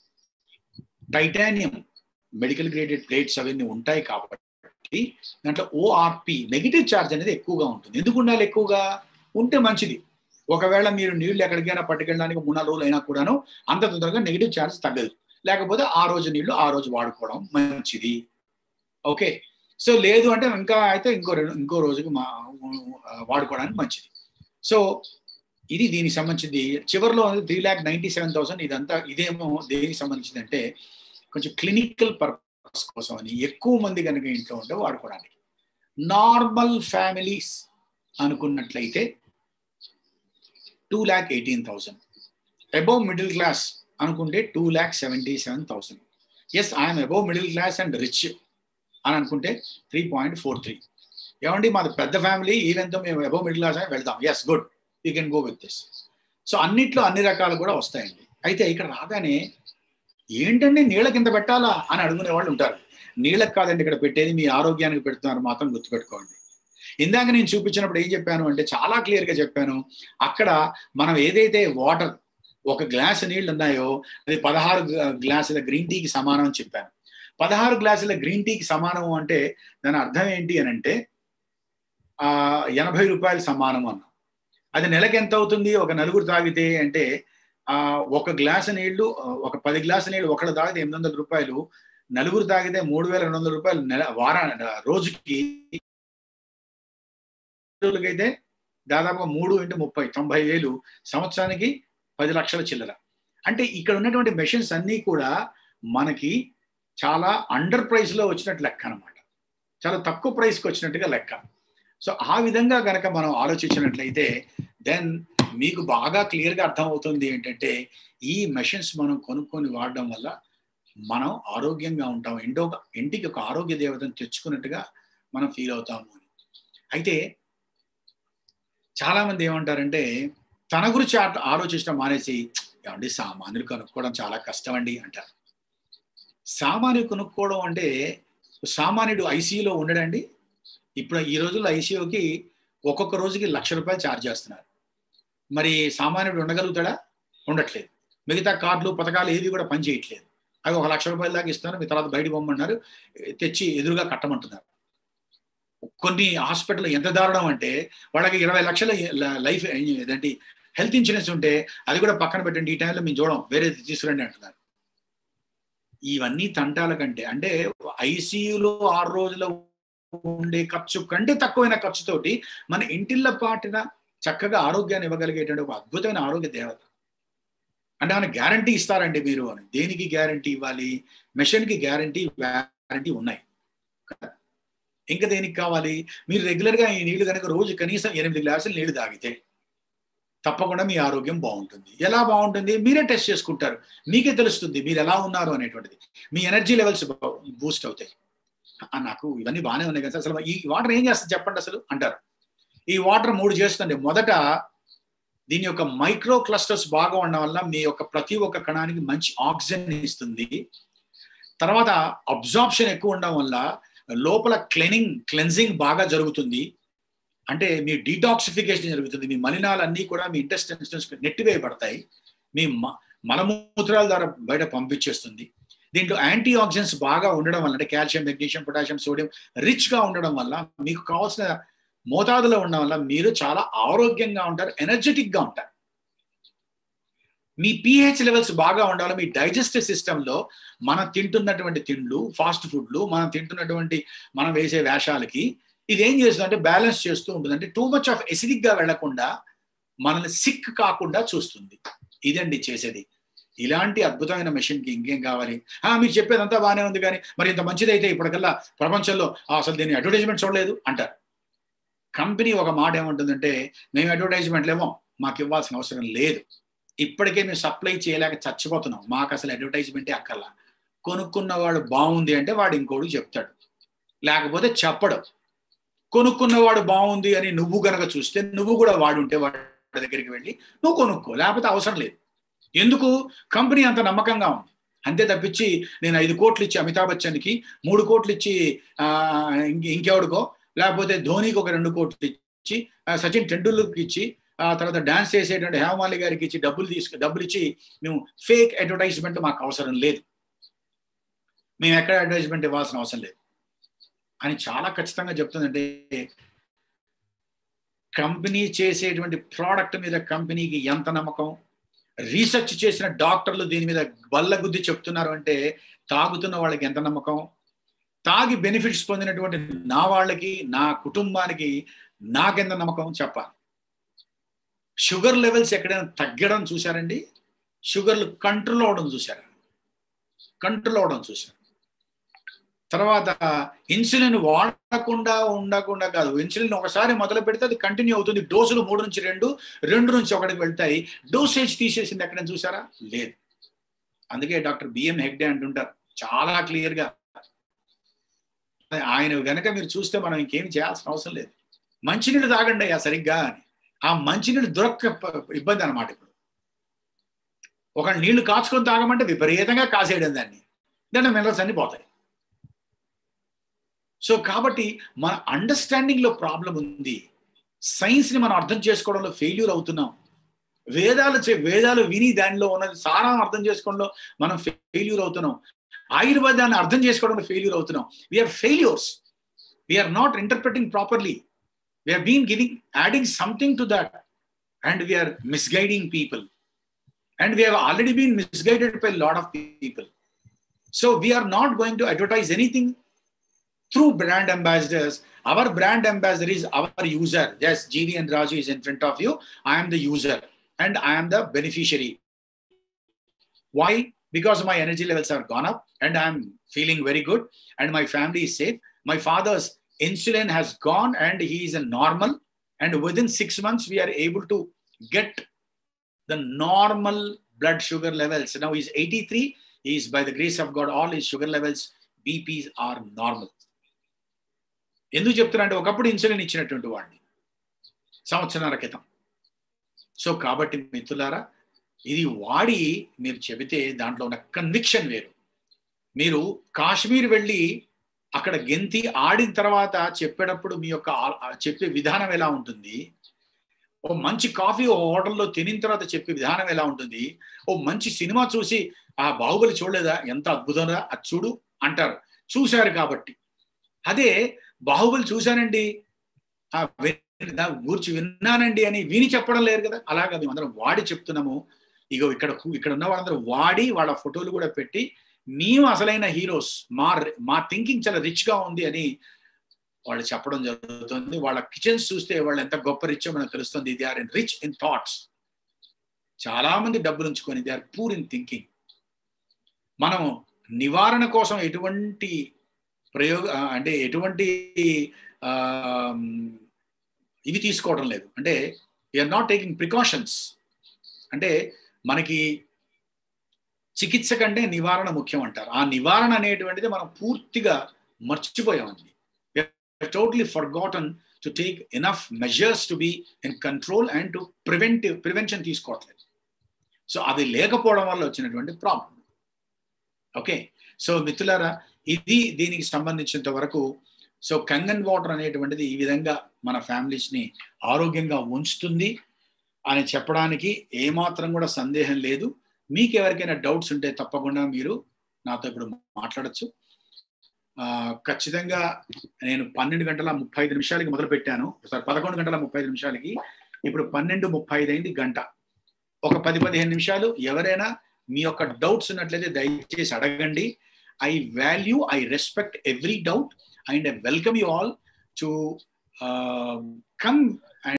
టైటానియం మెడికల్ గ్రేడెడ్ ప్లేట్స్ అవన్నీ ఉంటాయి కాబట్టి దాంట్లో ఓఆర్పి నెగిటివ్ ఛార్జ్ అనేది ఎక్కువగా ఉంటుంది ఎందుకు ఉండాలి ఎక్కువగా ఉంటే మంచిది ఒకవేళ మీరు నీళ్లు ఎక్కడికైనా పట్టుకెళ్ళడానికి మూడు నాలుగు రోజులు అయినా కూడాను అంత తొందరగా నెగిటివ్ ఛార్జ్ తగ్గదు లేకపోతే ఆ రోజు నీళ్లు ఆ రోజు వాడుకోవడం మంచిది ఓకే సో లేదు అంటే ఇంకా అయితే ఇంకో రెండు ఇంకో రోజుకి మా వాడుకోవడానికి మంచిది సో ఇది దీనికి సంబంధించింది చివరిలో three lakh ninety seven thousand ఇదంతా ఇదేమో దేనికి సంబంధించింది అంటే కొంచెం క్లినికల్ పర్పస్ కోసం అని ఎక్కువ మంది కనుక ఇంట్లో ఉంటే వాడుకోవడానికి నార్మల్ ఫ్యామిలీస్ అనుకున్నట్లయితే two lakh eighteen thousand above middle class అనుకుంటే two lakh seventy seven thousand yes I'm above middle class and rich అని అనుకుంటే త్రీ పాయింట్ ఫోర్ త్రీ ఏమండి మాది పెద్ద ఫ్యామిలీ ఈవెన్తో మేము అబౌవ్ మిడిల్ క్లాస్ అని వెళ్దాం yes good you can go with this so అన్నిట్లో అన్ని రకాలు కూడా వస్తాయండి అయితే ఇక్కడ రాగానే ఏంటండి నీళ్ళ కింద పెట్టాలా అని అడుగునే వాళ్ళు ఉంటారు నీళ్ళకి కాదండి ఇక్కడ పెట్టేది మీ ఆరోగ్యానికి పెడుతున్నారు మాత్రం గుర్తుపెట్టుకోండి ఇందాక నేను చూపించినప్పుడు ఏం చెప్పాను అంటే చాలా క్లియర్గా చెప్పాను అక్కడ మనం ఏదైతే వాటర్ ఒక గ్లాస్ నీళ్ళు ఉన్నాయో అది పదహారు గ్లాసుల గ్రీన్ టీకి సమానం అని చెప్పాను పదహారు గ్లాసుల గ్రీన్ టీకి సమానం అంటే దాని అర్థం ఏంటి అని అంటే ఆ ఎనభై రూపాయలు సమానం అన్న అది నెలకి ఎంత అవుతుంది ఒక నలుగురు తాగితే అంటే ఆ ఒక గ్లాసు నీళ్లు ఒక పది గ్లాసు నీళ్ళు ఒకళ్ళు తాగితే ఎనిమిది వందల రూపాయలు నలుగురు తాగితే మూడు వేల రెండు వందల రూపాయలు నెల వారా రోజుకి అయితే దాదాపుగా మూడు ఇంటూ ముప్పై తొంభై వేలు సంవత్సరానికి పది లక్షల చిల్లర అంటే ఇక్కడ ఉన్నటువంటి మెషిన్స్ అన్నీ కూడా మనకి చాలా అండర్ ప్రైస్లో వచ్చినట్టు లెక్క అనమాట చాలా తక్కువ ప్రైస్కి వచ్చినట్టుగా లెక్క సో ఆ విధంగా కనుక మనం ఆలోచించినట్లయితే దెన్ మీకు బాగా క్లియర్గా అర్థమవుతుంది ఏంటంటే ఈ మెషిన్స్ మనం కొనుక్కొని వాడడం వల్ల మనం ఆరోగ్యంగా ఉంటాం ఇంటో ఇంటికి ఒక ఆరోగ్య దేవతను తెచ్చుకున్నట్టుగా మనం ఫీల్ అవుతాము అని అయితే చాలామంది ఏమంటారంటే తన గురించి ఆలోచించడం మానేసి ఏమండి సామాన్యులు కొనుక్కోవడం చాలా కష్టం అండి అంటారు సామాన్యులు కొనుక్కోవడం అంటే సామాన్యుడు ఐసీయూలో ఉండడండి ఇప్పుడు ఈ రోజుల్లో ఐసీయూకి ఒక్కొక్క రోజుకి లక్ష రూపాయలు ఛార్జ్ చేస్తున్నారు మరి సామాన్యుడు ఉండగలుగుతాడా ఉండట్లేదు మిగతా కార్డులు పథకాలు ఏది కూడా పనిచేయట్లేదు అవి ఒక లక్ష రూపాయల దాకా ఇస్తున్నారు మీ తర్వాత బయట పొమ్మన్నారు తెచ్చి ఎదురుగా కట్టమంటున్నారు కొన్ని హాస్పిటల్ ఎంత దారుణం అంటే వాళ్ళకి ఇరవై లక్షల లైఫ్ ఏదంటే హెల్త్ ఇన్సూరెన్స్ ఉంటే అది కూడా పక్కన పెట్టండి ఈ టైంలో మేము చూడం వేరే తీసుకురండి అంటున్నారు ఇవన్నీ తంటాల కంటే అంటే ఐసీయూలో ఆరు రోజుల ఉండే ఖర్చు కంటే తక్కువైన ఖర్చుతోటి మన ఇంటిళ్ళ పాటిన చక్కగా ఆరోగ్యాన్ని ఇవ్వగలిగేటువంటి ఒక అద్భుతమైన ఆరోగ్య దేవత అంటే మన గ్యారంటీ ఇస్తారండి మీరు అని దేనికి గ్యారంటీ ఇవ్వాలి మెషిన్కి గ్యారంటీ వ్యారంటీ ఉన్నాయి ఇంకా దేనికి కావాలి మీరు రెగ్యులర్గా ఈ నీళ్లు కనుక రోజు కనీసం ఎనిమిది గ్లాసులు నీళ్లు తాగితే తప్పకుండా మీ ఆరోగ్యం బాగుంటుంది ఎలా బాగుంటుంది మీరే టెస్ట్ చేసుకుంటారు మీకే తెలుస్తుంది మీరు ఎలా ఉన్నారు అనేటువంటిది మీ ఎనర్జీ లెవెల్స్ బూస్ట్ అవుతాయి నాకు ఇవన్నీ బాగానే ఉన్నాయి కదా అసలు ఈ వాటర్ ఏం చేస్తుంది చెప్పండి అసలు అంటారు ఈ వాటర్ మూడు చేస్తుంది మొదట దీని యొక్క మైక్రో క్లస్టర్స్ బాగా ఉండడం వల్ల మీ యొక్క ప్రతి ఒక్క కణానికి మంచి ఆక్సిజన్ ఇస్తుంది తర్వాత అబ్జార్ప్షన్ ఎక్కువ ఉండడం వల్ల లోపల క్లెనింగ్ క్లెన్జింగ్ బాగా జరుగుతుంది అంటే మీ డీటాక్సిఫికేషన్ జరుగుతుంది మీ మలినాలన్నీ కూడా మీ ఇంటెస్టెన్స్ నెట్టివేయబడతాయి మీ మలమూత్రాల ద్వారా బయట పంపించేస్తుంది దీంట్లో యాంటీ ఆక్సిడెంట్స్ బాగా ఉండడం వల్ల అంటే కాల్షియం మెగ్నీషియం పొటాషియం సోడియం రిచ్గా ఉండడం వల్ల మీకు కావాల్సిన మోతాదులో ఉండడం వల్ల మీరు చాలా ఆరోగ్యంగా ఉంటారు ఎనర్జెటిక్గా ఉంటారు మీ పిహెచ్ లెవెల్స్ బాగా ఉండాలి మీ డైజెస్టివ్ సిస్టంలో మనం తింటున్నటువంటి తిండ్లు ఫాస్ట్ ఫుడ్లు మనం తింటున్నటువంటి మనం వేసే వేషాలకి ఇది ఏం చేస్తుంది అంటే బ్యాలెన్స్ చేస్తూ ఉంటుంది అంటే టూ మచ్ ఆఫ్ ఎసిడిక్గా వెళ్లకుండా మనల్ని సిక్ కాకుండా చూస్తుంది ఇదండి చేసేది ఇలాంటి అద్భుతమైన మెషిన్కి ఇంకేం కావాలి మీరు చెప్పేదంతా బాగానే ఉంది కానీ మరి ఇంత మంచిదైతే ఇప్పటికల్లా ప్రపంచంలో అసలు దీన్ని అడ్వర్టైజ్మెంట్ చూడలేదు అంటారు కంపెనీ ఒక మాట ఏముంటుందంటే మేము అడ్వర్టైజ్మెంట్లేమో మాకు ఇవ్వాల్సిన అవసరం లేదు ఇప్పటికే మేము సప్లై చేయలేక చచ్చిపోతున్నాం మాకు అసలు అడ్వర్టైజ్మెంటే అక్కర్లా కొనుక్కున్నవాడు బాగుంది అంటే వాడు ఇంకోడు చెప్తాడు లేకపోతే చెప్పడు కొనుక్కున్నవాడు బాగుంది అని నువ్వు గనక చూస్తే నువ్వు కూడా వాడుంటే వాడి దగ్గరికి వెళ్ళి నువ్వు కొనుక్కో లేకపోతే అవసరం లేదు ఎందుకు కంపెనీ అంత నమ్మకంగా ఉంది అంతే తప్పించి నేను ఐదు కోట్లు ఇచ్చి అమితాబ్ బచ్చన్కి మూడు కోట్లు ఇచ్చి ఇంకెవడికో లేకపోతే ధోనికి ఒక రెండు కోట్లు ఇచ్చి సచిన్ టెండూల్కర్కి ఇచ్చి ఆ తర్వాత డాన్స్ చేసేటువంటి హేమమాలి గారికి ఇచ్చి డబ్బులు తీసుకు డబ్బులు ఇచ్చి మేము ఫేక్ అడ్వర్టైజ్మెంట్ మాకు అవసరం లేదు మేము ఎక్కడ అడ్వర్టైజ్మెంట్ ఇవ్వాల్సిన అవసరం లేదు అని చాలా ఖచ్చితంగా చెప్తుందంటే కంపెనీ చేసేటువంటి ప్రోడక్ట్ మీద కంపెనీకి ఎంత నమ్మకం రీసెర్చ్ చేసిన డాక్టర్లు దీని మీద బల్లగుద్ది చెప్తున్నారు అంటే తాగుతున్న వాళ్ళకి ఎంత నమ్మకం తాగి బెనిఫిట్స్ పొందినటువంటి నా వాళ్ళకి నా కుటుంబానికి నాకెంత నమ్మకం చెప్పాలి షుగర్ లెవెల్స్ ఎక్కడైనా తగ్గడం చూశారండి షుగర్లు కంట్రోల్ అవడం చూశారు కంట్రోల్ అవడం చూశారు తర్వాత ఇన్సులిన్ వాడకుండా ఉండకుండా కాదు ఇన్సులిన్ ఒకసారి మొదలు పెడితే అది కంటిన్యూ అవుతుంది డోసులు మూడు నుంచి రెండు రెండు నుంచి ఒకటికి వెళ్తాయి డోసేజ్ తీసేసింది ఎక్కడైనా చూసారా లేదు అందుకే డాక్టర్ బిఎం హెగ్డే అంటుంటారు చాలా క్లియర్గా ఆయన గనక మీరు చూస్తే మనం ఇంకేం చేయాల్సిన అవసరం లేదు మంచినీళ్ళు తాగండి అయ్యా సరిగ్గా అని ఆ మంచినీళ్ళు దొరక్క ఇబ్బంది అనమాట ఇప్పుడు ఒక నీళ్లు కాచుకొని తాగమంటే విపరీతంగా కాసేయడం దాన్ని దాని మినరల్స్ అన్ని పోతాయి సో కాబట్టి మన అండర్స్టాండింగ్ లో ప్రాబ్లం ఉంది సైన్స్ ని మనం అర్థం చేసుకోవడంలో ఫెయిల్యూర్ అవుతున్నాం వేదాలు చే- వేదాలు విని దానిలో ఉన్నది సారం అర్థం చేసుకోవడంలో మనం ఫెయిల్యూర్ అవుతున్నాం ఆయుర్వేదాన్ని అర్థం చేసుకోవడంలో ఫెయిల్యూర్ అవుతున్నాం we are failures we are not interpreting properly we are been giving adding something to that and we are misguiding people and we already been misguided by lot of people so we are not going to advertise anything through brand ambassadors. Our brand ambassador is our user. Yes, GV and Raju is in front of you. I am the user and I am the beneficiary. Why? Because my energy levels are gone up and I'm feeling very good and my family is safe. My father's insulin has gone and he is a normal. And within six months, we are able to get the normal blood sugar levels. Now he's 83. He's by the grace of God, all his sugar levels, BPs are normal. ఎందుకు చెప్తున్నా అంటే ఒకప్పుడు insulin ఇచ్చినటువంటి వాడిని సంవత్సరాల క్రితం so కాబట్టి మిత్రులారా ఇది వాడి మీరు చెబితే దాంట్లో ఉన్న కన్విక్షన్ వేరు మీరు కాశ్మీర్ వెళ్ళి అక్కడ గెంతి ఆడిన తర్వాత చెప్పేటప్పుడు మీ యొక్క ఆ- చెప్పే విధానం ఎలా ఉంటుంది ఓ మంచి కాఫీ ఓ హోటల్లో తినిన తర్వాత చెప్పే విధానం ఎలా ఉంటుంది ఓ మంచి సినిమా చూసి ఆ బాహుబలి చూడలేదా ఎంత అద్భుతంగా అది చూడు అంటారు చూశారు కాబట్టి అదే బాహుబలి చూశానండి ఆ విన్- దాని గురించి విన్నానండి అని విని చెప్పడం లేదు కదా అలాగా మేమందరం వాడి చెప్తున్నాము ఇగో ఇక్కడ కు- ఇక్కడ ఉన్న వాళ్ళందరూ వాడి వాళ్ళ ఫోటోలు కూడా పెట్టి మేము అసలైన హీరోస్ మా మా థింకింగ్ చాలా రిచ్ గా ఉంది అని వాళ్ళు చెప్పడం జరుగుతుంది వాళ్ళ కిచెన్స్ చూస్తే వాళ్ళు ఎంత గొప్ప రిచ్ మనకు తెలుస్తుంది they are in rich in thoughts చాలా మంది డబ్బులు ఉంచుకొని they are poor in thinking మనం నివారణ కోసం ఎటువంటి ప్రయోగ ఆ, అంటే ఎటువంటి ఆ, ఇవి తీసుకోవడం లేదు అంటే వీఆర్ నాట్ టేకింగ్ ప్రికాషన్స్ అంటే మనకి చికిత్స కంటే నివారణ ముఖ్యం అంటారు ఆ నివారణ అనేటువంటిది మనం పూర్తిగా మర్చిపోయామండి totally forgotten to take enough measures to be in control and to preventive prevention తీసుకోవట్లేదు సో అది లేకపోవడం వల్ల వచ్చినటువంటి ప్రాబ్లం ఓకే సో మిత్రులారా ఇది దీనికి సంబంధించినంత వరకు సో కంగన్ వాటర్ అనేటువంటిది ఈ విధంగా మన ఫ్యామిలీస్ ని ఆరోగ్యంగా ఉంచుతుంది అని చెప్పడానికి ఏమాత్రం కూడా సందేహం లేదు మీకు ఎవరికైనా డౌట్స్ ఉంటే తప్పకుండా మీరు నాతో ఇప్పుడు మాట్లాడచ్చు ఆ, ఖచ్చితంగా నేను పన్నెండు గంటల ముప్పై ఐదు నిమిషాలకి మొదలు పెట్టాను సారీ పదకొండు గంటల ముప్పై ఐదు నిమిషాలకి ఇప్పుడు పన్నెండు ముప్పై ఐదు అయింది గంట ఒక పది పదిహేను నిమిషాలు ఎవరైనా మీ యొక్క డౌట్స్ ఉన్నట్లయితే దయచేసి అడగండి I value I respect every doubt and I welcome you all to come